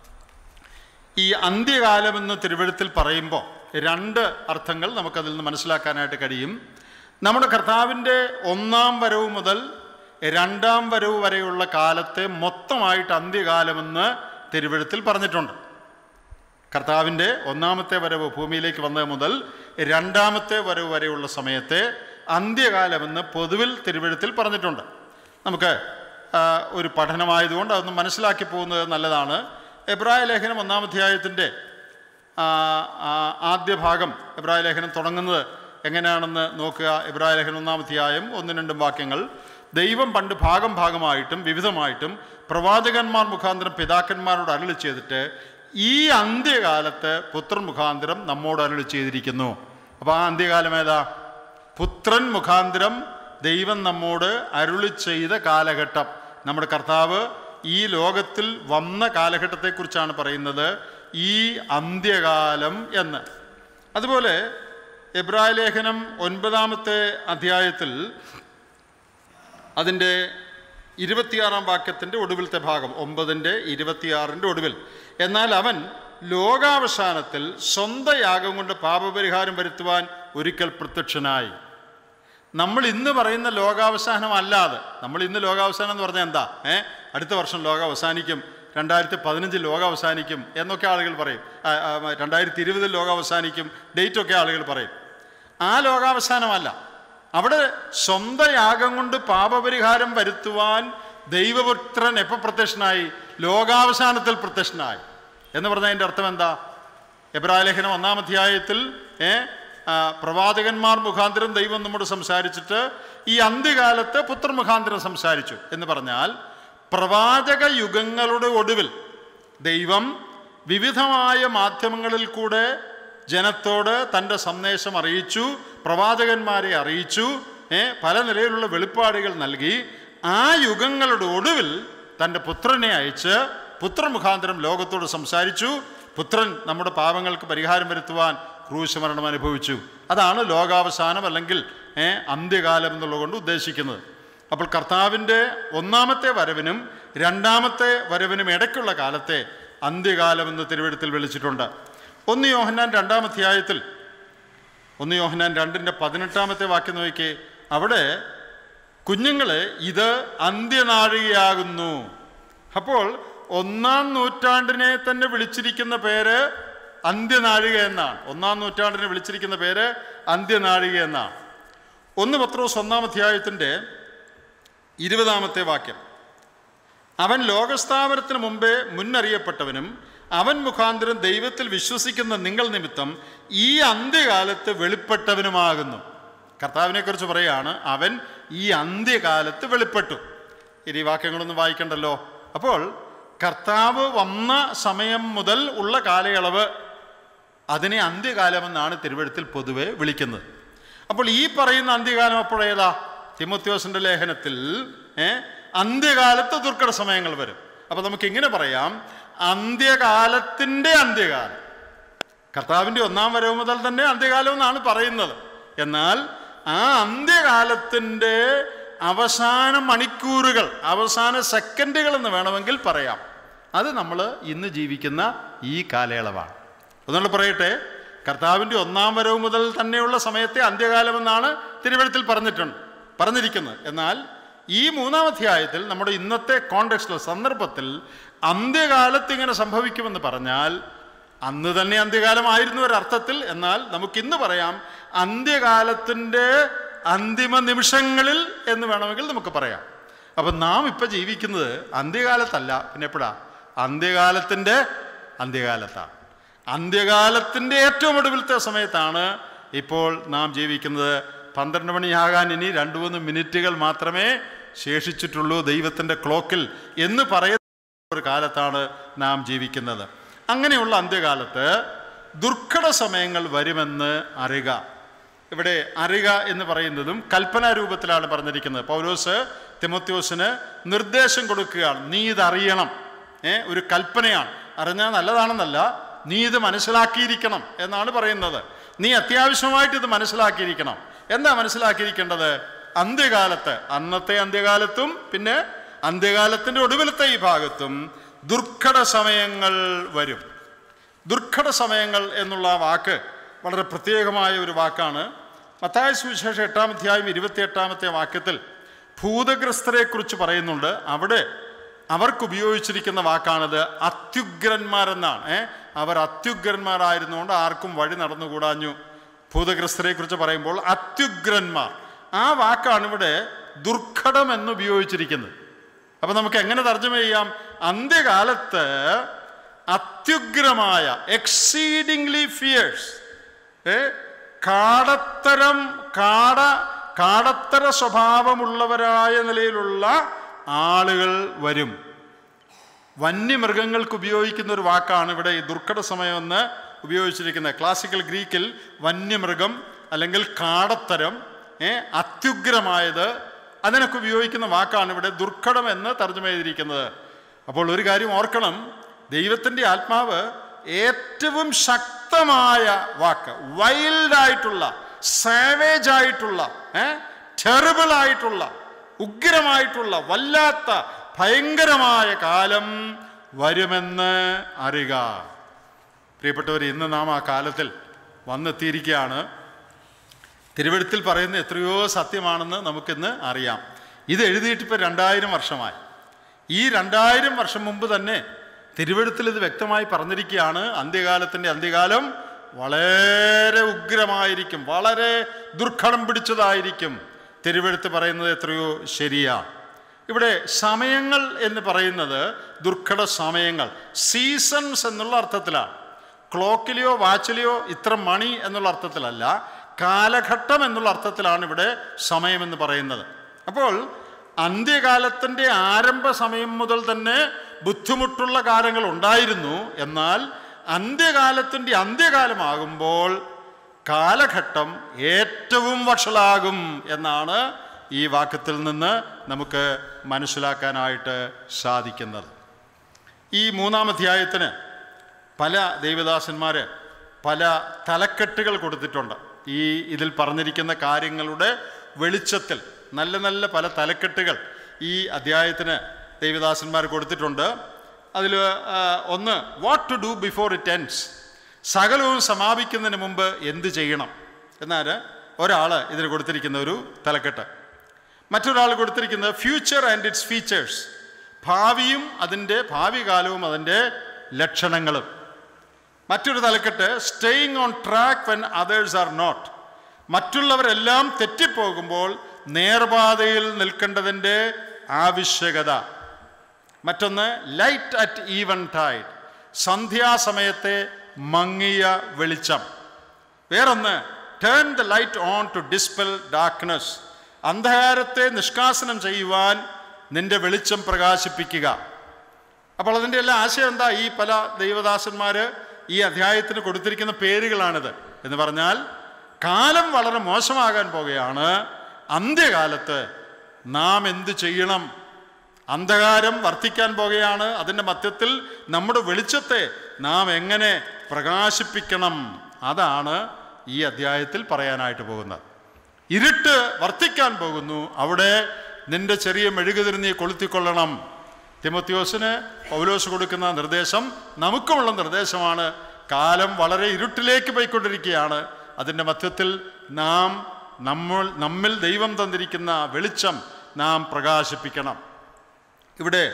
ഈ അന്ത്യകാലമെന്ന് തിരുവഴുത്തിൽ പറയുമ്പോൾ രണ്ട് അർത്ഥങ്ങൾ നമുക്കതിൽ നിന്ന് മനസ്സിലാക്കാനായിട്ട് കഴിയും നമ്മുടെ കർത്താവിൻ്റെ ഒന്നാം വരവ് മുതൽ രണ്ടാം വരവ് വരെയുള്ള കാലത്തെ മൊത്തമായിട്ട് അന്ത്യകാലമെന്ന് തിരുവഴുത്തിൽ പറഞ്ഞിട്ടുണ്ട് കർത്താവിൻ്റെ ഒന്നാമത്തെ വരവ് ഭൂമിയിലേക്ക് വന്നത് മുതൽ രണ്ടാമത്തെ വരവ് വരെയുള്ള സമയത്തെ അന്ത്യകാലമെന്ന് പൊതുവിൽ തിരുവഴുത്തിൽ പറഞ്ഞിട്ടുണ്ട് നമുക്ക് ആ, ഒരു പഠനമായതുകൊണ്ട് അതൊന്ന് മനസ്സിലാക്കി പോകുന്നത് നല്ലതാണ് എബ്രായ ലേഖനം ഒന്നാം അധ്യായത്തിൻ്റെ ആ, ആ, ആദ്യ ഭാഗം എബ്രായ ലേഖനം തുടങ്ങുന്നത് എങ്ങനെയാണെന്ന് നോക്കുക എബ്രായ ലേഖനം ഒന്നാം അധ്യായം ഒന്നും രണ്ടും വാക്യങ്ങൾ ദൈവം പണ്ട് ഭാഗം ഭാഗമായിട്ടും വിവിധമായിട്ടും പ്രവാചകന്മാർ മുഖാന്തരം പിതാക്കന്മാരോട് അരുളി ചെയ്തിട്ട് ഈ അന്ത്യകാലത്ത് പുത്രൻ മുഖാന്തരം നമ്മോട് അരുളി ചെയ്തിരിക്കുന്നു അപ്പോൾ ആ അന്ത്യകാലം ഏതാ പുത്രൻ മുഖാന്തരം ദൈവം നമ്മോട് അരുളി ചെയ്ത കാലഘട്ടം നമ്മുടെ കർത്താവ് ഈ ലോകത്തിൽ വന്ന കാലഘട്ടത്തെക്കുറിച്ചാണ് പറയുന്നത് ഈ അന്ത്യകാലം എന്ന് അതുപോലെ എബ്രായ ലേഖനം ഒൻപതാമത്തെ അധ്യായത്തിൽ അതിൻ്റെ ഇരുപത്തിയാറാം വാക്യത്തിൻ്റെ ഒടുവിലത്തെ ഭാഗം ഒമ്പതിൻ്റെ ഇരുപത്തിയാറിൻ്റെ ഒടുവിൽ എന്നാൽ അവൻ ലോകാവസാനത്തിൽ സ്വന്തം യാഗം കൊണ്ട് പാപപരിഹാരം വരുത്തുവാൻ ഒരിക്കൽ പ്രത്യക്ഷനായി നമ്മൾ ഇന്ന് പറയുന്ന ലോകാവസാനം അല്ലാതെ നമ്മൾ ഇന്ന് ലോകാവസാനം എന്ന് പറഞ്ഞാൽ എന്താ ഏ അടുത്ത വർഷം ലോകം അവസാനിക്കും രണ്ടായിരത്തി പതിനഞ്ചിൽ ലോകം അവസാനിക്കും എന്നൊക്കെ ആളുകൾ പറയും ആ, ആ, രണ്ടായിരത്തി ഇരുപതിൽ ലോകം അവസാനിക്കും ഡേറ്റൊക്കെ ആളുകൾ പറയും ആ ലോകാവസാനമല്ല അവിടെ സ്വന്തം യാഗം കൊണ്ട് പാപപരിഹാരം വരുത്തുവാൻ ദൈവപുത്രൻ എപ്പോൾ പ്രത്യക്ഷനായി ലോകാവസാനത്തിൽ പ്രത്യക്ഷനായി എന്ന് പറഞ്ഞാൽ അതിൻ്റെ അർത്ഥം എന്താ എബ്രാലേഖനം ഒന്നാം അധ്യായത്തിൽ ഏ ആ, പ്രവാചകന്മാർ മുഖാന്തരം ദൈവം നമ്മോട് സംസാരിച്ചിട്ട് ഈ അന്ത്യകാലത്ത് പുത്രൻ മുഖാന്തരം സംസാരിച്ചു എന്ന് പറഞ്ഞാൽ പ്രവാചക യുഗങ്ങളുടെ ഒടുവിൽ ദൈവം വിവിധമായ മാധ്യമങ്ങളിൽ കൂടെ ജനത്തോട് തൻ്റെ സന്ദേശം അറിയിച്ചു പ്രവാചകന്മാരെ അറിയിച്ചു ഏ, പല നിലയിലുള്ള വെളിപ്പാടുകൾ നൽകി ആ യുഗങ്ങളുടെ ഒടുവിൽ തൻ്റെ പുത്രനെ അയച്ച് പുത്രൻ മുഖാന്തരം ലോകത്തോട് സംസാരിച്ചു പുത്രൻ നമ്മുടെ പാപങ്ങൾക്ക് പരിഹാരം വരുത്തുവാൻ ക്രൂശമരണം അനുഭവിച്ചു അതാണ് ലോകാവസാനം അല്ലെങ്കിൽ ഏ, അന്ത്യകാലം എന്നുള്ളത് കൊണ്ട് ഉദ്ദേശിക്കുന്നത് അപ്പോൾ കർത്താവിൻ്റെ ഒന്നാമത്തെ വരവിനും രണ്ടാമത്തെ വരവിനും ഇടയ്ക്കുള്ള കാലത്തെ അന്ത്യകാലം എന്ന് തിരുവഴുത്തിൽ വിളിച്ചിട്ടുണ്ട് ഒന്ന് യോഹന്നാൻ രണ്ടാം അധ്യായത്തിൽ ഒന്ന് യോഹന്നാൻ രണ്ടിൻ്റെ പതിനെട്ടാമത്തെ വാക്യം നോക്കിയേ അവിടെ കുഞ്ഞുങ്ങളെ ഇത് അന്ത്യനാഴികയാകുന്നു അപ്പോൾ ഒന്നാം നൂറ്റാണ്ടിനെ തന്നെ വിളിച്ചിരിക്കുന്ന പേര് അന്ത്യനാഴിക എന്നാണ് ഒന്നാം നൂറ്റാണ്ടിനെ വിളിച്ചിരിക്കുന്ന പേര് അന്ത്യനാഴിക എന്നാണ് ഒന്ന് പത്രോസ് ഒന്നാം അധ്യായത്തിൻ്റെ ഇരുപതാമത്തെ വാക്യം അവൻ ലോകസ്ഥാപനത്തിന് മുമ്പേ മുന്നറിയപ്പെട്ടവനും അവൻ മുഖാന്തരം ദൈവത്തിൽ വിശ്വസിക്കുന്ന നിങ്ങൾ നിമിത്തം ഈ അന്ത്യകാലത്ത് വെളിപ്പെട്ടവനുമാകുന്നു കർത്താവിനെക്കുറിച്ച് പറയുകയാണ് അവൻ ഈ അന്ത്യകാലത്ത് വെളിപ്പെട്ടു ഇനി ഈ വാക്യങ്ങളൊന്നും വായിക്കണ്ടല്ലോ അപ്പോൾ കർത്താവ് വന്ന സമയം മുതൽ ഉള്ള കാലയളവ് അതിനെ അന്ത്യകാലമെന്നാണ് തിരുവഴുത്തിൽ പൊതുവെ വിളിക്കുന്നത് അപ്പോൾ ഈ പറയുന്ന അന്ത്യകാലം അപ്പോഴേതാ തിമോത്യോസിന്റെ ലേഖനത്തിൽ ഏ, അന്ത്യകാലത്ത് ദുർഘട സമയങ്ങൾ വരും അപ്പോൾ നമുക്ക് ഇങ്ങനെ പറയാം അന്ത്യകാലത്തിൻ്റെ അന്ത്യകാലം കർത്താവിൻ്റെ ഒന്നാം വരവ് മുതൽ തന്നെ അന്ത്യകാലം എന്നാണ് പറയുന്നത് എന്നാൽ ആ അന്ത്യകാലത്തിൻ്റെ അവസാന മണിക്കൂറുകൾ അവസാന സെക്കൻഡുകൾ എന്ന് വേണമെങ്കിൽ പറയാം അത് നമ്മൾ ഇന്ന് ജീവിക്കുന്ന ഈ കാലയളവാണ് ഒന്നുകൂടെ പറയട്ടെ കർത്താവിൻ്റെ ഒന്നാം വരവ് മുതൽ തന്നെയുള്ള സമയത്തെ അന്ത്യകാലമെന്നാണ് തിരുവഴുത്തിൽ പറഞ്ഞിട്ടുണ്ട് പറഞ്ഞിരിക്കുന്നത് എന്നാൽ ഈ മൂന്നാം അധ്യായത്തിൽ നമ്മുടെ ഇന്നത്തെ കോണ്ടെക്സ്റ്റിൽ സന്ദർഭത്തിൽ അന്ത്യകാലത്ത് ഇങ്ങനെ സംഭവിക്കുമെന്ന് പറഞ്ഞാൽ അന്ന് തന്നെ അന്ത്യകാലമായിരുന്നു ഒരർത്ഥത്തിൽ എന്നാൽ നമുക്കിന്ന് പറയാം അന്ത്യകാലത്തിൻ്റെ അന്തിമ നിമിഷങ്ങളിൽ എന്ന് വേണമെങ്കിൽ നമുക്ക് പറയാം അപ്പം നാം ഇപ്പം ജീവിക്കുന്നത് അന്ത്യകാലത്തല്ല പിന്നെ എപ്പോഴാ അന്ത്യകാലത്തിൻ്റെ അന്ത്യകാലത്താണ് അന്ത്യകാലത്തിൻ്റെ ഏറ്റവും ഒടുവിലത്തെ സമയത്താണ് ഇപ്പോൾ നാം ജീവിക്കുന്നത് പന്ത്രണ്ട് മണിയാകാൻ ഇനി രണ്ട് മൂന്ന് മിനിറ്റുകൾ മാത്രമേ ശേഷിച്ചിട്ടുള്ളൂ ദൈവത്തിൻ്റെ ക്ലോക്കിൽ എന്ന് പറയുന്ന ഒരു കാലത്താണ് നാം ജീവിക്കുന്നത് അങ്ങനെയുള്ള അന്ത്യകാലത്ത് ദുർഘട സമയങ്ങൾ വരുമെന്ന് അറിയുക ഇവിടെ അറിയുക എന്ന് പറയുന്നതും കൽപ്പനാ രൂപത്തിലാണ് പറഞ്ഞിരിക്കുന്നത് പൗലോസ് തിമോത്യോസിന് നിർദ്ദേശം കൊടുക്കുകയാണ് നീ ഇതറിയണം ഏ ഒരു കൽപ്പനയാണ് അറിഞ്ഞാൽ നല്ലതാണെന്നല്ല നീ ഇത് മനസ്സിലാക്കിയിരിക്കണം എന്നാണ് പറയുന്നത് നീ അത്യാവശ്യമായിട്ട് ഇത് മനസ്സിലാക്കിയിരിക്കണം എന്താ മനസ്സിലാക്കിയിരിക്കേണ്ടത് അന്ത്യകാലത്ത് അന്നത്തെ അന്ത്യകാലത്തും പിന്നെ അന്ത്യകാലത്തിൻ്റെ ഒടുവിലത്തെ ഈ ഭാഗത്തും ദുർഘട സമയങ്ങൾ വരും ദുർഘട സമയങ്ങൾ എന്നുള്ള ആ വാക്ക് വളരെ പ്രത്യേകമായ ഒരു വാക്കാണ് മത്തായ സുവിശേഷം എട്ടാം അധ്യായം ഇരുപത്തി എട്ടാമത്തെ വാക്യത്തിൽ ഭൂതഗ്രസ്തരെക്കുറിച്ച് പറയുന്നുണ്ട് അവിടെ അവർക്ക് ഉപയോഗിച്ചിരിക്കുന്ന വാക്കാണത് അത്യുഗ്രന്മാരെന്നാണ് ഏ അവർ അത്യുഗ്രന്മാരായിരുന്നുകൊണ്ട് ആർക്കും വഴി നടന്നുകൂടാഞ്ഞു ഭൂതഗ്രസ്തരെക്കുറിച്ച് പറയുമ്പോൾ അത്യുഗ്രന്മാർ ആ വാക്കാണ് ഇവിടെ ദുർഘടം എന്ന് ഉപയോഗിച്ചിരിക്കുന്നത് അപ്പം നമുക്ക് എങ്ങനെ തർജ്ജമ ചെയ്യാം അന്ത്യകാലത്ത് അത്യുഗ്രമായ എക്സീഡിംഗ്ലി ഫിയേഴ്സ് ഏ കാടത്തരം കാട കാടത്തര സ്വഭാവമുള്ളവരായ നിലയിലുള്ള ആളുകൾ വരും വന്യമൃഗങ്ങൾക്ക് ഉപയോഗിക്കുന്ന ഒരു വാക്കാണ് ഇവിടെ ഈ ദുർഘട സമയം എന്ന് ഉപയോഗിച്ചിരിക്കുന്നത് ക്ലാസിക്കൽ ഗ്രീക്കിൽ വന്യമൃഗം അല്ലെങ്കിൽ കാടത്തരം ഏ അത്യുഗ്രമായത് അതിനൊക്കെ ഉപയോഗിക്കുന്ന വാക്കാണ് ഇവിടെ ദുർഘടം എന്ന് തർജ്ജമ ചെയ്തിരിക്കുന്നത് അപ്പോൾ ഒരു കാര്യം ഓർക്കണം ദൈവത്തിൻ്റെ ആത്മാവ് ഏറ്റവും ശക്തമായ വാക്ക് വൈൽഡായിട്ടുള്ള സാവേജ് ആയിട്ടുള്ള ടെറിബിൾ ആയിട്ടുള്ള ഉഗ്രമായിട്ടുള്ള വല്ലാത്ത ഭയങ്കരമായ കാലം വരുമെന്ന് അറിയുക പ്രിയപ്പെട്ടവർ ഇന്ന് നാം ആ കാലത്തിൽ വന്നെത്തിയിരിക്കുകയാണ് തിരുവഴുത്തിൽ പറയുന്ന എത്രയോ സത്യമാണെന്ന് നമുക്കിന്ന് അറിയാം ഇത് എഴുതിയിട്ട് ഇപ്പോൾ രണ്ടായിരം വർഷമായി ഈ രണ്ടായിരം വർഷം മുമ്പ് തന്നെ തിരുവഴുത്തിൽ ഇത് വ്യക്തമായി പറഞ്ഞിരിക്കുകയാണ് അന്ത്യകാലത്തിൻ്റെ അന്ത്യകാലം വളരെ ഉഗ്രമായിരിക്കും വളരെ ദുർഘടം പിടിച്ചതായിരിക്കും തിരുവഴുത്ത് പറയുന്നത് എത്രയോ ശരിയാണ് ഇവിടെ സമയങ്ങൾ എന്ന് പറയുന്നത് ദുർഘട സമയങ്ങൾ സീസൺസ് എന്നുള്ള അർത്ഥത്തിലാണ് ക്ലോക്കിലെയോ വാച്ചിലെയോ ഇത്ര മണി എന്നുള്ള അർത്ഥത്തിലല്ല കാലഘട്ടം എന്നുള്ള അർത്ഥത്തിലാണ് ഇവിടെ സമയമെന്ന് പറയുന്നത് അപ്പോൾ അന്ത്യകാലത്തിൻ്റെ ആരംഭ സമയം മുതൽ തന്നെ ബുദ്ധിമുട്ടുള്ള കാലങ്ങൾ ഉണ്ടായിരുന്നു എന്നാൽ അന്ത്യകാലത്തിൻ്റെ അന്ത്യകാലമാകുമ്പോൾ കാലഘട്ടം ഏറ്റവും വഷളാകും എന്നാണ് ഈ വാക്യത്തിൽ നിന്ന് നമുക്ക് മനസ്സിലാക്കാനായിട്ട് സാധിക്കുന്നത് ഈ മൂന്നാം അധ്യായത്തിന് പല ദൈവദാസന്മാർ പല തലക്കെട്ടുകൾ കൊടുത്തിട്ടുണ്ട് ഈ ഇതിൽ പറഞ്ഞിരിക്കുന്ന കാര്യങ്ങളുടെ വെളിച്ചത്തിൽ നല്ല നല്ല പല തലക്കെട്ടുകൾ ഈ അധ്യായത്തിന് ദൈവദാസന്മാർ കൊടുത്തിട്ടുണ്ട് അതിൽ ഒന്ന് what to do before it ends സകലവും സമാപിക്കുന്നതിന് മുമ്പ് എന്ത് ചെയ്യണം എന്നാൽ ഒരാൾ ഇതിന് കൊടുത്തിരിക്കുന്ന ഒരു തലക്കെട്ട് മറ്റൊരാൾ കൊടുത്തിരിക്കുന്നത് ഫ്യൂച്ചർ ആൻഡ് ഇറ്റ്സ് ഫീച്ചേഴ്സ് ഭാവിയും അതിൻ്റെ ഭാവി കാലവും അതിൻ്റെ ലക്ഷണങ്ങളും മറ്റൊരു തലക്കെട്ട് staying on track when others are not മറ്റുള്ളവരെല്ലാം തെറ്റിപ്പോകുമ്പോൾ നേർപാതയിൽ നിൽക്കേണ്ടതിൻ്റെ ആവശ്യകത മറ്റൊന്ന് ലൈറ്റ് അറ്റ് ഈവൻ ടൈഡ് സന്ധ്യാസമയത്തെ മങ്ങിയ വെളിച്ചം വേറൊന്ന് turn the light on to dispel darkness അന്ധകാരത്തെ നിഷ്കാസനം ചെയ്യുവാൻ നിന്റെ വെളിച്ചം പ്രകാശിപ്പിക്കുക അപ്പോൾ അതിൻ്റെ എല്ലാ ആശയം എന്താ ഈ പല ദൈവദാസന്മാർ ഈ അധ്യായത്തിന് കൊടുത്തിരിക്കുന്ന പേരുകളാണിത് എന്ന് പറഞ്ഞാൽ കാലം വളരെ മോശമാകാൻ പോകുകയാണ് അന്ത്യകാലത്ത് നാം എന്ത് ചെയ്യണം അന്ധകാരം വർദ്ധിക്കാൻ പോകുകയാണ് അതിൻ്റെ മധ്യത്തിൽ നമ്മുടെ വെളിച്ചത്തെ നാം എങ്ങനെ പ്രകാശിപ്പിക്കണം അതാണ് ഈ അധ്യായത്തിൽ പറയാനായിട്ട് പോകുന്നത് ഇരുട്ട് വർദ്ധിക്കാൻ പോകുന്നു അവിടെ നിന്റെ ചെറിയ മെഴുകുതിരി നീ കൊളുത്തിക്കൊള്ളണം തിമത്യോസിന് പൗലോസ് കൊടുക്കുന്ന നിർദ്ദേശം നമുക്കുമുള്ള നിർദ്ദേശമാണ് കാലം വളരെ ഇരുട്ടിലേക്ക് പോയിക്കൊണ്ടിരിക്കുകയാണ് അതിൻ്റെ മധ്യത്തിൽ നാം നമ്മൾ നമ്മിൽ ദൈവം തന്നിരിക്കുന്ന വെളിച്ചം നാം പ്രകാശിപ്പിക്കണം ഇവിടെ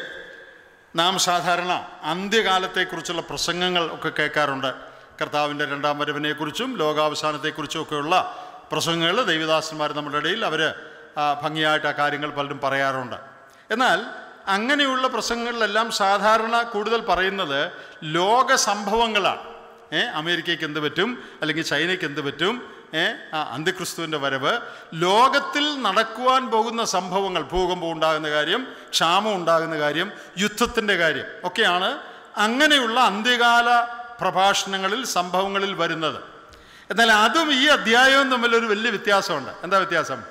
നാം സാധാരണ അന്ത്യകാലത്തെക്കുറിച്ചുള്ള പ്രസംഗങ്ങൾ ഒക്കെ കേൾക്കാറുണ്ട് കർത്താവിൻ്റെ രണ്ടാം വരവിനെക്കുറിച്ചും ലോകാവസാനത്തെക്കുറിച്ചും ഒക്കെയുള്ള പ്രസംഗങ്ങൾ ദൈവദാസന്മാർ നമ്മുടെ ഇടയിൽ അവർ ഭംഗിയായിട്ട് ആ കാര്യങ്ങൾ പലരും പറയാറുണ്ട് എന്നാൽ അങ്ങനെയുള്ള പ്രസംഗങ്ങളിലെല്ലാം സാധാരണ കൂടുതൽ പറയുന്നത് ലോക സംഭവങ്ങളാണ് ഏ അമേരിക്കയ്ക്ക് എന്ത് പറ്റും അല്ലെങ്കിൽ ചൈനയ്ക്ക് എന്ത് പറ്റും ഏ ആ അന്ത്യക്രിസ്തുവിൻ്റെ വരവ് ലോകത്തിൽ നടക്കുവാൻ പോകുന്ന സംഭവങ്ങൾ ഭൂകമ്പം ഉണ്ടാകുന്ന കാര്യം ക്ഷാമം ഉണ്ടാകുന്ന കാര്യം യുദ്ധത്തിൻ്റെ കാര്യം ഒക്കെയാണ് അങ്ങനെയുള്ള അന്ത്യകാല പ്രഭാഷണങ്ങളിൽ സംഭവങ്ങളിൽ വരുന്നത് എന്നാൽ അതും ഈ അധ്യായവും തമ്മിലൊരു വലിയ വ്യത്യാസമുണ്ട് എന്താ വ്യത്യാസം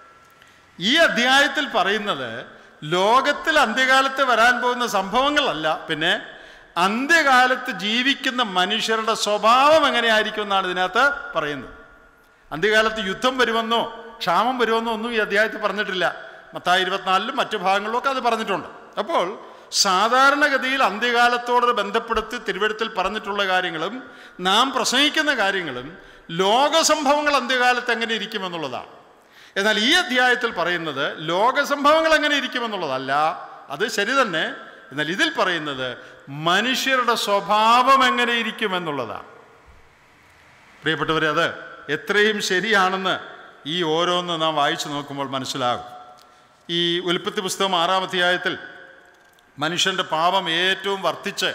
ഈ അധ്യായത്തിൽ പറയുന്നത് ലോകത്തിൽ അന്ത്യകാലത്ത് വരാൻ പോകുന്ന സംഭവങ്ങളല്ല പിന്നെ അന്ത്യകാലത്ത് ജീവിക്കുന്ന മനുഷ്യരുടെ സ്വഭാവം എങ്ങനെയായിരിക്കും എന്നാണ് ഇതിനകത്ത് പറയുന്നത് അന്ത്യകാലത്ത് യുദ്ധം വരുമെന്നോ ക്ഷാമം വരുമെന്നോ ഒന്നും ഈ അധ്യായത്തിൽ പറഞ്ഞിട്ടില്ല മത്തായി ഇരുപത്തിനാലിലും മറ്റു ഭാഗങ്ങളിലും ഒക്കെ അത് പറഞ്ഞിട്ടുണ്ട് അപ്പോൾ സാധാരണഗതിയിൽ അന്ത്യകാലത്തോട് ബന്ധപ്പെടുത്തി തിരുവഴുത്തിൽ പറഞ്ഞിട്ടുള്ള കാര്യങ്ങളും നാം പ്രസംഗിക്കുന്ന കാര്യങ്ങളും ലോകസംഭവങ്ങൾ അന്ത്യകാലത്ത് എങ്ങനെ ഇരിക്കുമെന്നുള്ളതാണ് എന്നാൽ ഈ അധ്യായത്തിൽ പറയുന്നത് ലോകസംഭവങ്ങൾ എങ്ങനെ ഇരിക്കുമെന്നുള്ളതല്ല അത് ശരി തന്നെ എന്നാൽ ഇതിൽ പറയുന്നത് മനുഷ്യരുടെ സ്വഭാവം എങ്ങനെ ഇരിക്കുമെന്നുള്ളതാണ് പ്രിയപ്പെട്ടവരെ അത് എത്രയും ശരിയാണെന്ന് ഈ ഓരോന്ന് നാം വായിച്ചു നോക്കുമ്പോൾ മനസ്സിലാകും ഈ ഉൽപ്പത്തി പുസ്തകം ആറാം അധ്യായത്തിൽ മനുഷ്യൻ്റെ പാപം ഏറ്റവും വർദ്ധിച്ച്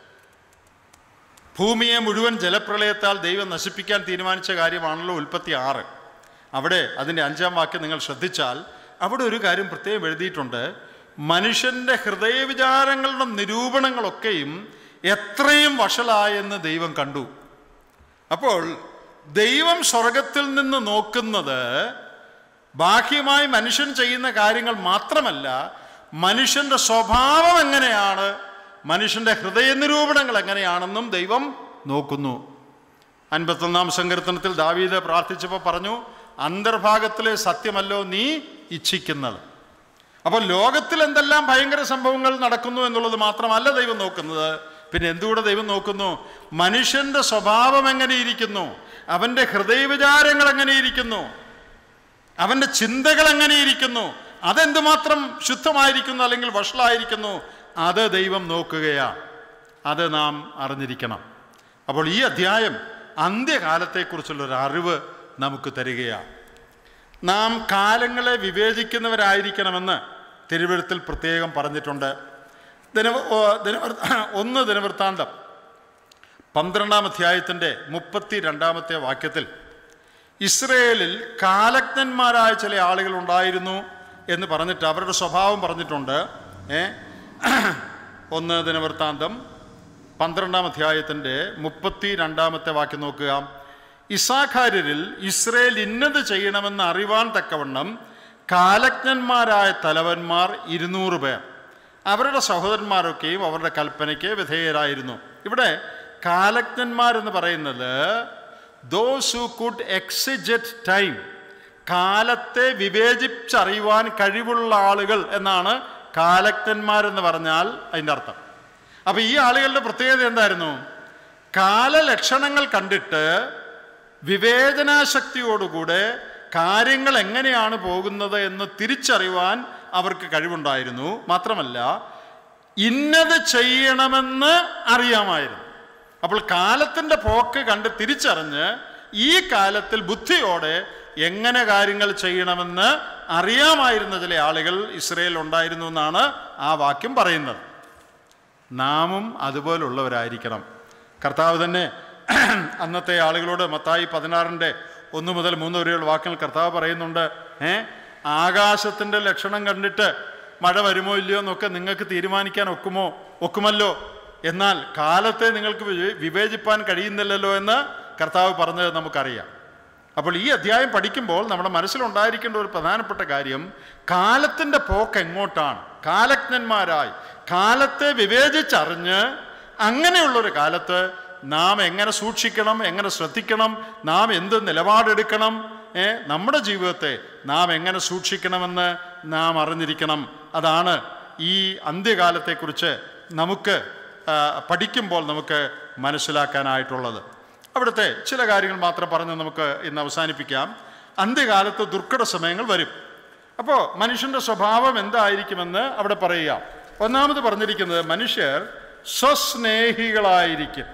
ഭൂമിയെ മുഴുവൻ ജലപ്രളയത്താൽ ദൈവം നശിപ്പിക്കാൻ തീരുമാനിച്ച കാര്യമാണല്ലോ ഉൽപ്പത്തി ആറ് അവിടെ അതിൻ്റെ അഞ്ചാം വാക്യം നിങ്ങൾ ശ്രദ്ധിച്ചാൽ അവിടെ ഒരു കാര്യം പ്രത്യേകം എഴുതിയിട്ടുണ്ട് മനുഷ്യൻ്റെ ഹൃദയവിചാരങ്ങളുടെ നിരൂപണങ്ങളൊക്കെയും എത്രയും വഷളായെന്ന് ദൈവം കണ്ടു അപ്പോൾ ദൈവം സ്വർഗത്തിൽ നിന്ന് നോക്കുന്നത് ബാഹ്യമായി മനുഷ്യൻ ചെയ്യുന്ന കാര്യങ്ങൾ മാത്രമല്ല മനുഷ്യൻ്റെ സ്വഭാവം എങ്ങനെയാണ് മനുഷ്യൻ്റെ ഹൃദയ നിരൂപണങ്ങൾ എങ്ങനെയാണെന്നും ദൈവം നോക്കുന്നു അൻപത്തൊന്നാം സങ്കീർത്തനത്തിൽ ദാവീദ് പ്രാർത്ഥിച്ചപ്പോൾ പറഞ്ഞു അന്തർഭാഗത്തിലെ സത്യമല്ലോ നീ ഇച്ഛിക്കുന്നത് അപ്പോൾ ലോകത്തിൽ എന്തെല്ലാം ഭയങ്കര സംഭവങ്ങൾ നടക്കുന്നു എന്നുള്ളത് മാത്രമല്ല ദൈവം നോക്കുന്നത് പിന്നെ എന്തുകൂടെ ദൈവം നോക്കുന്നു മനുഷ്യൻ്റെ സ്വഭാവം എങ്ങനെയിരിക്കുന്നു അവൻ്റെ ഹൃദയവിചാരങ്ങൾ എങ്ങനെയിരിക്കുന്നു അവൻ്റെ ചിന്തകൾ എങ്ങനെയിരിക്കുന്നു അതെന്തുമാത്രം ശുദ്ധമായിരിക്കുന്നു അല്ലെങ്കിൽ വഷളായിരിക്കുന്നു അത് ദൈവം നോക്കുകയാണ് അത് നാം അറിഞ്ഞിരിക്കണം അപ്പോൾ ഈ അധ്യായം അന്ത്യകാലത്തെക്കുറിച്ചുള്ള ഒരു അറിവ് നമുക്ക് തരികയാണ് നാം കാലങ്ങളെ വിവേചിക്കുന്നവരായിരിക്കണമെന്ന് തിരുവഴുത്തിൽ പ്രത്യേകം പറഞ്ഞിട്ടുണ്ട് ദിന ദിനവൃ ഒന്ന് ദിനവൃത്താന്തം പന്ത്രണ്ടാം അധ്യായത്തിൻ്റെ മുപ്പത്തി രണ്ടാമത്തെ വാക്യത്തിൽ ഇസ്രയേലിൽ കാലജ്ഞന്മാരായ ചില ആളുകൾ ഉണ്ടായിരുന്നു എന്ന് പറഞ്ഞിട്ട് അവരുടെ സ്വഭാവം പറഞ്ഞിട്ടുണ്ട് ഏ ഒന്ന് ദിനവൃത്താന്തം പന്ത്രണ്ടാം അധ്യായത്തിൻ്റെ മുപ്പത്തി രണ്ടാമത്തെ വാക്യം നോക്കുക ഇസാഖാര്യരിൽ ഇസ്രയേൽ ഇന്നത് ചെയ്യണമെന്ന് അറിവാൻ തക്കവണ്ണം കാലജ്ഞന്മാരായ തലവന്മാർ ഇരുന്നൂറ് പേർ അവരുടെ സഹോദരന്മാരൊക്കെയും അവരുടെ കൽപ്പനയ്ക്ക് വിധേയരായിരുന്നു ഇവിടെ കാലജ്ഞന്മാരെന്ന് പറയുന്നത് those who could exegete time കാലത്തെ വിവേചിച്ചറിയുവാൻ കഴിവുള്ള ആളുകൾ എന്നാണ് കാലജ്ഞന്മാരെന്ന് പറഞ്ഞാൽ അതിൻ്റെ അർത്ഥം അപ്പോൾ ഈ ആളുകളുടെ പ്രത്യേകത എന്തായിരുന്നു കാലലക്ഷണങ്ങൾ കണ്ടിട്ട് വിവേചനാശക്തിയോടുകൂടെ കാര്യങ്ങൾ എങ്ങനെയാണ് പോകുന്നത് എന്ന് തിരിച്ചറിയുവാൻ അവർക്ക് കഴിവുണ്ടായിരുന്നു മാത്രമല്ല ഇന്നത് ചെയ്യണമെന്ന് അറിയാമായിരുന്നു അപ്പോൾ കാലത്തിൻ്റെ പോക്ക് കണ്ട് തിരിച്ചറിഞ്ഞ് ഈ കാലത്തിൽ ബുദ്ധിയോടെ എങ്ങനെ കാര്യങ്ങൾ ചെയ്യണമെന്ന് അറിയാമായിരുന്ന ചില ആളുകൾ ഇസ്രയേൽ ഉണ്ടായിരുന്നു എന്നാണ് ആ വാക്യം പറയുന്നത് നാമും അതുപോലുള്ളവരായിരിക്കണം കർത്താവ് തന്നെ അന്നത്തെ ആളുകളോട് മത്തായി പതിനാറിൻ്റെ ഒന്ന് മുതൽ മൂന്ന് വരെയുള്ള വാക്കുകൾ കർത്താവ് പറയുന്നുണ്ട് ഏ ആകാശത്തിൻ്റെ ലക്ഷണം കണ്ടിട്ട് മഴ വരുമോ ഇല്ലയോ എന്നൊക്കെ നിങ്ങൾക്ക് തീരുമാനിക്കാൻ ഒക്കുമോ ഒക്കുമല്ലോ എന്നാൽ കാലത്തെ നിങ്ങൾക്ക് വിവേ- വിവേചിപ്പാൻ കഴിയുന്നില്ലല്ലോ എന്ന് കർത്താവ് പറഞ്ഞത് നമുക്കറിയാം അപ്പോൾ ഈ അധ്യായം പഠിക്കുമ്പോൾ നമ്മുടെ മനസ്സിലുണ്ടായിരിക്കേണ്ട ഒരു പ്രധാനപ്പെട്ട കാര്യം കാലത്തിൻ്റെ പോക്ക് എങ്ങോട്ടാണ് കാലജ്ഞന്മാരായി കാലത്തെ വിവേചിച്ചറിഞ്ഞ് അങ്ങനെയുള്ളൊരു കാലത്ത് നാം എങ്ങനെ സൂക്ഷിക്കണം എങ്ങനെ ശ്രദ്ധിക്കണം നാം എന്ത് നിലപാടെടുക്കണം ഏ നമ്മുടെ ജീവിതത്തെ നാം എങ്ങനെ സൂക്ഷിക്കണമെന്ന് നാം അറിഞ്ഞിരിക്കണം അതാണ് ഈ അന്ത്യകാലത്തെക്കുറിച്ച് നമുക്ക് ആ, പഠിക്കുമ്പോൾ നമുക്ക് മനസ്സിലാക്കാനായിട്ടുള്ളത് അവിടുത്തെ ചില കാര്യങ്ങൾ മാത്രം പറഞ്ഞ് നമുക്ക് ഇന്ന് അവസാനിപ്പിക്കാം അന്ത്യകാലത്ത് ദുർഘട സമയങ്ങൾ വരും അപ്പോൾ മനുഷ്യൻ്റെ സ്വഭാവം എന്തായിരിക്കുമെന്ന് അവിടെ പറയുക ഒന്നാമത് പറഞ്ഞിരിക്കുന്നത് മനുഷ്യർ സ്വസ്നേഹികളായിരിക്കും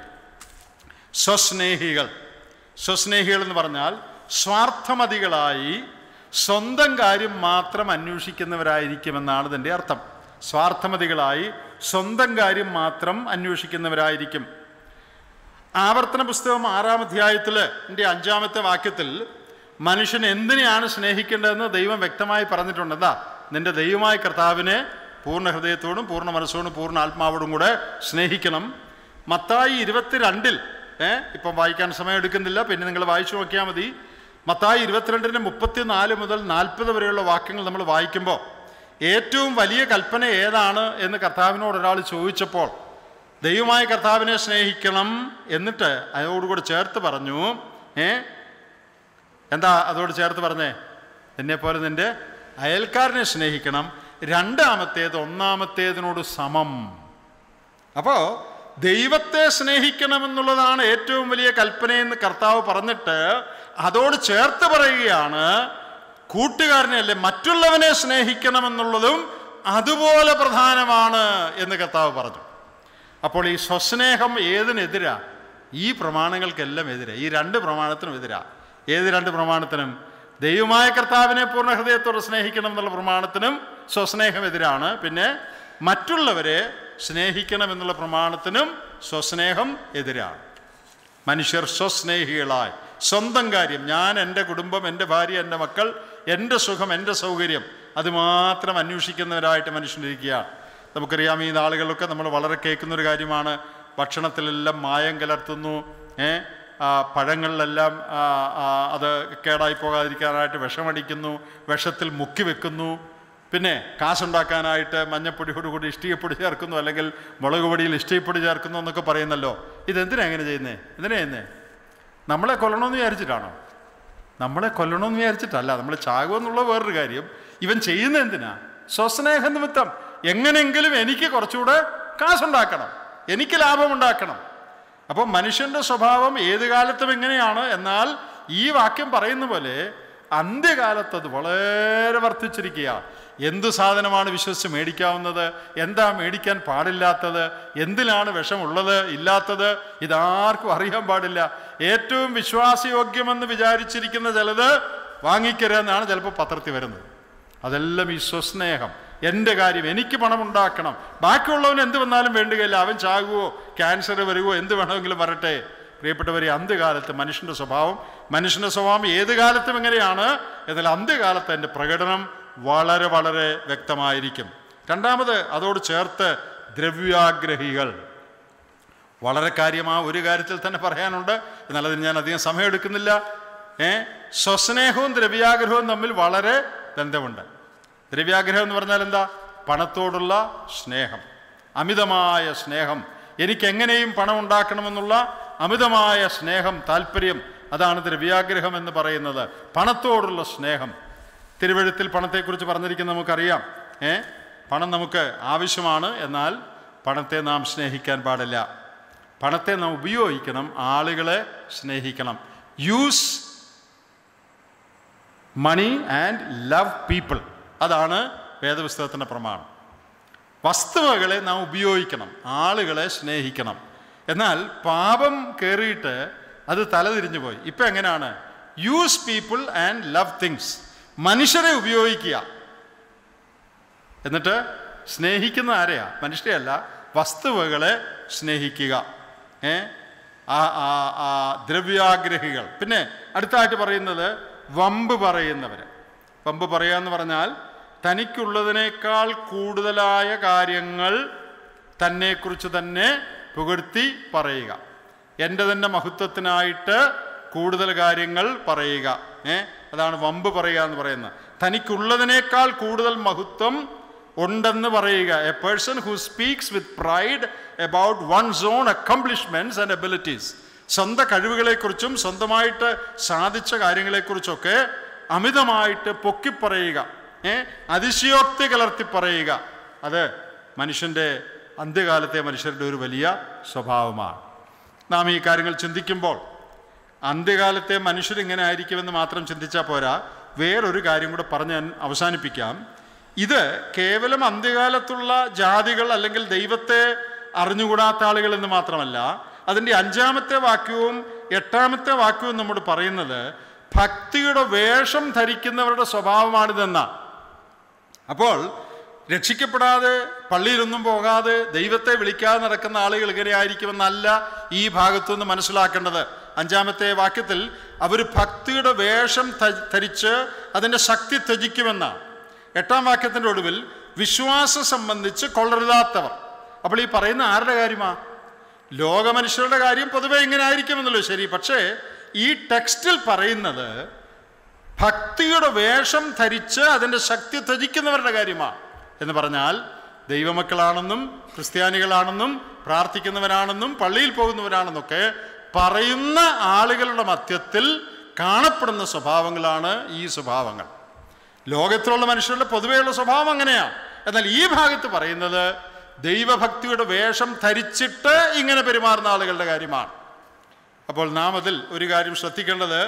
സ്വസ്നേഹികൾ സ്വസ്നേഹികൾ എന്ന് പറഞ്ഞാൽ സ്വാർത്ഥമതികളായി സ്വന്തം കാര്യം മാത്രം അന്വേഷിക്കുന്നവരായിരിക്കുമെന്നാണ് ഇതിൻ്റെ അർത്ഥം സ്വാർത്ഥമതികളായി സ്വന്തം കാര്യം മാത്രം അന്വേഷിക്കുന്നവരായിരിക്കും ആവർത്തന പുസ്തകം ആറാം അധ്യായത്തിൽ എൻ്റെ അഞ്ചാമത്തെ വാക്യത്തിൽ മനുഷ്യൻ എന്തിനെയാണ് സ്നേഹിക്കേണ്ടതെന്ന് ദൈവം വ്യക്തമായി പറഞ്ഞിട്ടുണ്ട് എന്താ നിന്റെ ദൈവമായ കർത്താവിനെ പൂർണ്ണ ഹൃദയത്തോടും പൂർണ്ണ മനസ്സോടും പൂർണ്ണ ആത്മാവോടും കൂടെ സ്നേഹിക്കണം മത്തായി ഇരുപത്തിരണ്ടിൽ ഏ ഇപ്പം വായിക്കാൻ സമയം എടുക്കുന്നില്ല പിന്നെ നിങ്ങൾ വായിച്ചു നോക്കിയാൽ മതി മത്തായി ഇരുപത്തിരണ്ടിൻ്റെ മുപ്പത്തിനാല് മുതൽ നാൽപ്പത് വരെയുള്ള വാക്യങ്ങൾ നമ്മൾ വായിക്കുമ്പോൾ ഏറ്റവും വലിയ കൽപ്പന ഏതാണ് എന്ന് കർത്താവിനോട് ഒരാൾ ചോദിച്ചപ്പോൾ ദൈവമായ കർത്താവിനെ സ്നേഹിക്കണം എന്നിട്ട് അതോടുകൂടി ചേർത്ത് പറഞ്ഞു ഏ എന്താ അതോട് ചേർത്ത് പറഞ്ഞേ എന്നെപ്പോലെ നിന്റെ അയൽക്കാരനെ സ്നേഹിക്കണം രണ്ടാമത്തേത് ഒന്നാമത്തേതിനോട് സമം അപ്പോൾ ദൈവത്തെ സ്നേഹിക്കണമെന്നുള്ളതാണ് ഏറ്റവും വലിയ കൽപ്പനയെന്ന് കർത്താവ് പറഞ്ഞിട്ട് അതോട് ചേർത്ത് പറയുകയാണ് കൂട്ടുകാരനെ അല്ലെ മറ്റുള്ളവനെ സ്നേഹിക്കണമെന്നുള്ളതും അതുപോലെ പ്രധാനമാണ് എന്ന് കർത്താവ് പറഞ്ഞു അപ്പോൾ ഈ സ്വസ്നേഹം ഏതിനെതിരാ ഈ പ്രമാണങ്ങൾക്കെല്ലാം എതിരെ ഈ രണ്ട് പ്രമാണത്തിനും എതിരാ ഏത് രണ്ട് പ്രമാണത്തിനും ദൈവമായ കർത്താവിനെ പൂർണ്ണ ഹൃദയത്തോടെ സ്നേഹിക്കണം എന്നുള്ള പ്രമാണത്തിനും സ്വസ്നേഹം എതിരാണ് പിന്നെ മറ്റുള്ളവരെ സ്നേഹിക്കണം എന്നുള്ള പ്രമാണത്തിനും സ്വസ്നേഹം എതിരാണ് മനുഷ്യർ സ്വസ്നേഹികളായി സ്വന്തം കാര്യം ഞാൻ എൻ്റെ കുടുംബം എൻ്റെ ഭാര്യ എൻ്റെ മക്കൾ എൻ്റെ സുഖം എൻ്റെ സൗകര്യം അത് മാത്രം അന്വേഷിക്കുന്നവരായിട്ട് മനുഷ്യനിരിക്കുകയാണ് നമുക്കറിയാം ഈ നാളുകളിലൊക്കെ നമ്മൾ വളരെ കേൾക്കുന്ന ഒരു കാര്യമാണ് ഭക്ഷണത്തിലെല്ലാം മായം കലർത്തുന്നു ഏ ആ, പഴങ്ങളിലെല്ലാം ആ, ആ, അത് കേടായി പോകാതിരിക്കാനായിട്ട് വിഷമടിക്കുന്നു വിഷത്തിൽ മുക്കി വെക്കുന്നു പിന്നെ കാശുണ്ടാക്കാനായിട്ട് മഞ്ഞപ്പൊടിയോടുകൂടി ഇഷ്ടികപ്പൊടി ചേർക്കുന്നു അല്ലെങ്കിൽ മുളക് പൊടിയിൽ ഇഷ്ടികപ്പൊടി ചേർക്കുന്നു എന്നൊക്കെ പറയുന്നല്ലോ ഇതെന്തിനാ എങ്ങനെ ചെയ്യുന്നേ എന്തിനാ ചെയ്യുന്നേ നമ്മളെ കൊല്ലണമെന്ന് വിചാരിച്ചിട്ടാണോ നമ്മളെ കൊല്ലണമെന്ന് വിചാരിച്ചിട്ടല്ല നമ്മൾ ചാകുമെന്നുള്ള വേറൊരു കാര്യം ഇവൻ ചെയ്യുന്ന എന്തിനാ സ്വസ്നേഹ നിമിത്തം എങ്ങനെങ്കിലും എനിക്ക് കുറച്ചുകൂടെ കാശുണ്ടാക്കണം എനിക്ക് ലാഭമുണ്ടാക്കണം അപ്പോൾ മനുഷ്യൻ്റെ സ്വഭാവം ഏത് കാലത്തും എങ്ങനെയാണ് എന്നാൽ ഈ വാക്യം പറയുന്ന പോലെ അന്ത്യകാലത്ത് അത് വളരെ വർദ്ധിച്ചിരിക്കുകയാണ് എന്ത് സാധനമാണ് വിശ്വസിച്ച് മേടിക്കാവുന്നത് എന്താ മേടിക്കാൻ പാടില്ലാത്തത് എന്തിലാണ് വിഷമുള്ളത് ഇല്ലാത്തത് ഇതാർക്കും അറിയാൻ പാടില്ല ഏറ്റവും വിശ്വാസയോഗ്യമെന്ന് വിചാരിച്ചിരിക്കുന്ന ചിലത് വാങ്ങിക്കരുതെന്നാണ് ചിലപ്പോൾ പത്രത്തിൽ വരുന്നത് അതെല്ലാം ഈ സ്വസ്നേഹം എൻ്റെ കാര്യം എനിക്ക് പണമുണ്ടാക്കണം ബാക്കിയുള്ളവന് എന്ത് വന്നാലും വേണ്ടുകയില്ല അവൻ ചാകുവോ ക്യാൻസർ വരുവോ എന്ത് വേണമെങ്കിലും വരട്ടെ പ്രിയപ്പെട്ടവരെ അന്ത്യകാലത്ത് മനുഷ്യൻ്റെ സ്വഭാവം മനുഷ്യൻ്റെ സ്വഭാവം ഏത് കാലത്തും എങ്ങനെയാണ് എന്നാൽ അന്ത്യകാലത്ത് എൻ്റെ പ്രകടനം വളരെ വളരെ വ്യക്തമായിരിക്കും രണ്ടാമത് അതോട് ചേർത്ത് ദ്രവ്യാഗ്രഹികൾ വളരെ കാര്യമാ ഒരു കാര്യത്തിൽ തന്നെ പറയാനുണ്ട് എന്നാൽ അതിന് ഞാൻ അധികം സമയം എടുക്കുന്നില്ല ഏ സ്വസ്നേഹവും ദ്രവ്യാഗ്രഹവും തമ്മിൽ വളരെ ബന്ധമുണ്ട് ദ്രവ്യാഗ്രഹം എന്ന് പറഞ്ഞാൽ എന്താ പണത്തോടുള്ള സ്നേഹം അമിതമായ സ്നേഹം എനിക്ക് എങ്ങനെയും പണം ഉണ്ടാക്കണമെന്നുള്ള അമിതമായ സ്നേഹം താല്പര്യം അതാണ് ദ്രവ്യാഗ്രഹം എന്ന് പറയുന്നത് പണത്തോടുള്ള സ്നേഹം തിരുവഴുത്തിൽ പണത്തെക്കുറിച്ച് പറഞ്ഞിരിക്കുന്നത് നമുക്കറിയാം ഏ പണം നമുക്ക് ആവശ്യമാണ് എന്നാൽ പണത്തെ നാം സ്നേഹിക്കാൻ പാടില്ല പണത്തെ നാം ഉപയോഗിക്കണം ആളുകളെ സ്നേഹിക്കണം use money and love people അതാണ് വേദപുസ്തകത്തിൻ്റെ പ്രമാണം വസ്തുവകളെ നാം ഉപയോഗിക്കണം ആളുകളെ സ്നേഹിക്കണം എന്നാൽ പാപം കയറിയിട്ട് അത് തലതിരിഞ്ഞു പോയി ഇപ്പം എങ്ങനെയാണ് use people and love things മനുഷ്യരെ ഉപയോഗിക്കുക എന്നിട്ട് സ്നേഹിക്കുന്ന ആരെയാ മനുഷ്യരെയല്ല വസ്തുവകളെ സ്നേഹിക്കുക ഏ ആ ആ ആ ദ്രവ്യാഗ്രഹികൾ പിന്നെ അടുത്തായിട്ട് പറയുന്നത് വമ്പ് പറയുന്നവർ വമ്പ് പറയുക എന്ന് പറഞ്ഞാൽ തനിക്കുള്ളതിനേക്കാൾ കൂടുതലായ കാര്യങ്ങൾ തന്നെക്കുറിച്ച് തന്നെ പുകഴ്ത്തി പറയുക എൻ്റെ തന്നെ മഹത്വത്തിനായിട്ട് കൂടുതൽ കാര്യങ്ങൾ പറയുക ഏ അതാണ് വമ്പ് പറയുക എന്ന് പറയുന്നത് തനിക്കുള്ളതിനേക്കാൾ കൂടുതൽ മഹത്വം ഉണ്ടെന്ന് പറയുക a person who speaks with pride about one's own accomplishments and abilities സ്വന്തം കഴിവുകളെക്കുറിച്ചും സ്വന്തമായിട്ട് സാധിച്ച കാര്യങ്ങളെക്കുറിച്ചൊക്കെ അമിതമായിട്ട് പൊക്കിപ്പറയുക ഏ അതിശയോക്തി കലർത്തി പറയുക അത് മനുഷ്യൻ്റെ അന്ത്യകാലത്തെ മനുഷ്യരുടെ ഒരു വലിയ സ്വഭാവമാണ് നാം ഈ കാര്യങ്ങൾ ചിന്തിക്കുമ്പോൾ അന്ത്യകാലത്തെ മനുഷ്യരിങ്ങനെ ആയിരിക്കുമെന്ന് മാത്രം ചിന്തിച്ചാൽ പോരാ വേറൊരു കാര്യം കൂടെ പറഞ്ഞ് ഞാൻ അവസാനിപ്പിക്കാം ഇത് കേവലം അന്ത്യകാലത്തുള്ള ജാതികൾ അല്ലെങ്കിൽ ദൈവത്തെ അറിഞ്ഞുകൂടാത്ത ആളുകൾ എന്ന് മാത്രമല്ല അതിൻ്റെ അഞ്ചാമത്തെ വാക്യവും എട്ടാമത്തെ വാക്യവും നമ്മോട് പറയുന്നത് ഭക്തിയുടെ വേഷം ധരിക്കുന്നവരുടെ സ്വഭാവമാണിതെന്നാണ് അപ്പോൾ രക്ഷിക്കപ്പെടാതെ പള്ളിയിലൊന്നും പോകാതെ ദൈവത്തെ വിളിക്കാതെ നടക്കുന്ന ആളുകൾ ഇങ്ങനെയായിരിക്കുമെന്നല്ല ഈ ഭാഗത്തുനിന്ന് മനസ്സിലാക്കേണ്ടത് അഞ്ചാമത്തെ വാക്യത്തിൽ അവർ ഭക്തിയുടെ വേഷം ധ- ധരിച്ച് അതിൻ്റെ ശക്തി ത്യജിക്കുമെന്നാണ് എട്ടാം വാക്യത്തിൻ്റെ ഒടുവിൽ വിശ്വാസം സംബന്ധിച്ച് കൊള്ളരുതാത്തവർ അപ്പോൾ ഈ പറയുന്ന ആരുടെ കാര്യമാ ലോകമനുഷ്യരുടെ കാര്യം പൊതുവെ ഇങ്ങനെ ആയിരിക്കുമെന്നല്ലോ ശരി പക്ഷേ ഈ ടെക്സ്റ്റിൽ പറയുന്നത് ഭക്തിയുടെ വേഷം ധരിച്ച് അതിൻ്റെ ശക്തി ത്യജിക്കുന്നവരുടെ കാര്യമാണ് എന്ന് പറഞ്ഞാൽ ദൈവമക്കളാണെന്നും ക്രിസ്ത്യാനികളാണെന്നും പ്രാർത്ഥിക്കുന്നവരാണെന്നും പള്ളിയിൽ പോകുന്നവരാണെന്നൊക്കെ പറയുന്ന ആളുകളുടെ മധ്യത്തിൽ കാണപ്പെടുന്ന സ്വഭാവങ്ങളാണ് ഈ സ്വഭാവങ്ങൾ ലോകത്തിലുള്ള മനുഷ്യരുടെ പൊതുവെയുള്ള സ്വഭാവം അങ്ങനെയാണ് എന്നാൽ ഈ ഭാഗത്ത് പറയുന്നത് ദൈവഭക്തിയുടെ വേഷം ധരിച്ചിട്ട് ഇങ്ങനെ പെരുമാറുന്ന ആളുകളുടെ കാര്യമാണ് അപ്പോൾ നാം അതിൽ ഒരു കാര്യം ശ്രദ്ധിക്കേണ്ടത്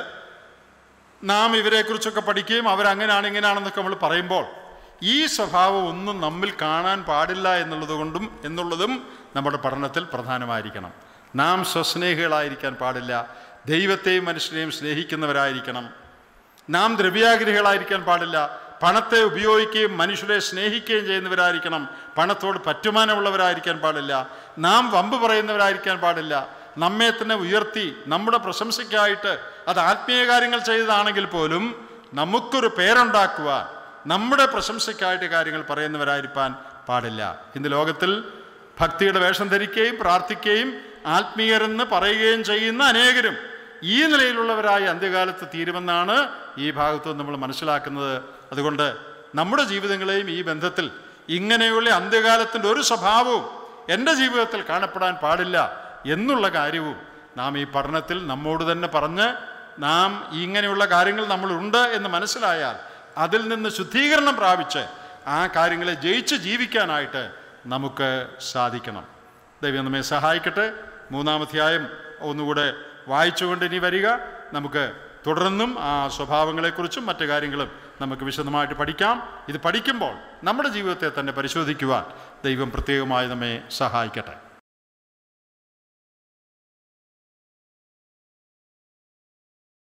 നാം ഇവരെക്കുറിച്ചൊക്കെ പഠിക്കുകയും അവരങ്ങനെയാണ് ഇങ്ങനെയാണെന്നൊക്കെ നമ്മൾ പറയുമ്പോൾ ഈ സ്വഭാവം ഒന്നും നമ്മിൽ കാണാൻ പാടില്ല എന്നുള്ളത് കൊണ്ടും എന്നുള്ളതും നമ്മുടെ പഠനത്തിൽ പ്രധാനമായിരിക്കണം നാം സ്വസ്നേഹികളായിരിക്കാൻ പാടില്ല ദൈവത്തെയും മനുഷ്യനെയും സ്നേഹിക്കുന്നവരായിരിക്കണം നാം ദ്രവ്യാഗ്രഹികളായിരിക്കാൻ പാടില്ല പണത്തെ ഉപയോഗിക്കുകയും മനുഷ്യരെ സ്നേഹിക്കുകയും ചെയ്യുന്നവരായിരിക്കണം പണത്തോട് പറ്റുമാനമുള്ളവരായിരിക്കാൻ പാടില്ല നാം വമ്പ് പറയുന്നവരായിരിക്കാൻ പാടില്ല നമ്മെ തന്നെ ഉയർത്തി നമ്മുടെ പ്രശംസയ്ക്കായിട്ട് അത് ആത്മീയ കാര്യങ്ങൾ ചെയ്തതാണെങ്കിൽ പോലും നമുക്കൊരു പേരുണ്ടാക്കുവാൻ നമ്മുടെ പ്രശംസയ്ക്കായിട്ട് കാര്യങ്ങൾ പറയുന്നവരായിരിക്കാൻ പാടില്ല ഇന്ന് ലോകത്തിൽ ഭക്തിയുടെ വേഷം ധരിക്കുകയും പ്രാർത്ഥിക്കുകയും ആത്മീയരെന്ന് പറയുകയും ചെയ്യുന്ന അനേകരും ഈ നിലയിലുള്ളവരായി അന്ത്യകാലത്ത് തീരുമെന്നാണ് ഈ ഭാഗത്ത് നമ്മൾ മനസ്സിലാക്കുന്നത് അതുകൊണ്ട് നമ്മുടെ ജീവിതങ്ങളെയും ഈ ബന്ധത്തിൽ ഇങ്ങനെയുള്ള അന്ത്യകാലത്തിൻ്റെ ഒരു സ്വഭാവവും എൻ്റെ ജീവിതത്തിൽ കാണപ്പെടാൻ പാടില്ല എന്നുള്ള കാര്യവും നാം ഈ പഠനത്തിൽ നമ്മോട് തന്നെ പറഞ്ഞ് നാം ഇങ്ങനെയുള്ള കാര്യങ്ങൾ നമ്മളുണ്ട് എന്ന് മനസ്സിലായാൽ അതിൽ നിന്ന് ശുദ്ധീകരണം പ്രാപിച്ച് ആ കാര്യങ്ങളെ ജയിച്ച് ജീവിക്കാനായിട്ട് നമുക്ക് സാധിക്കണം ദൈവം നമ്മെ സഹായിക്കട്ടെ മൂന്നാമധ്യായം ഒന്നുകൂടെ വായിച്ചുകൊണ്ട് ഇനി വരിക നമുക്ക് തുടർന്നും ആ സ്വഭാവങ്ങളെക്കുറിച്ചും മറ്റു കാര്യങ്ങളും നമുക്ക് വിശദമായിട്ട് പഠിക്കാം ഇത് പഠിക്കുമ്പോൾ നമ്മുടെ ജീവിതത്തെ തന്നെ പരിശോധിക്കുവാൻ ദൈവം പ്രത്യേകമായി നമ്മെ സഹായിക്കട്ടെ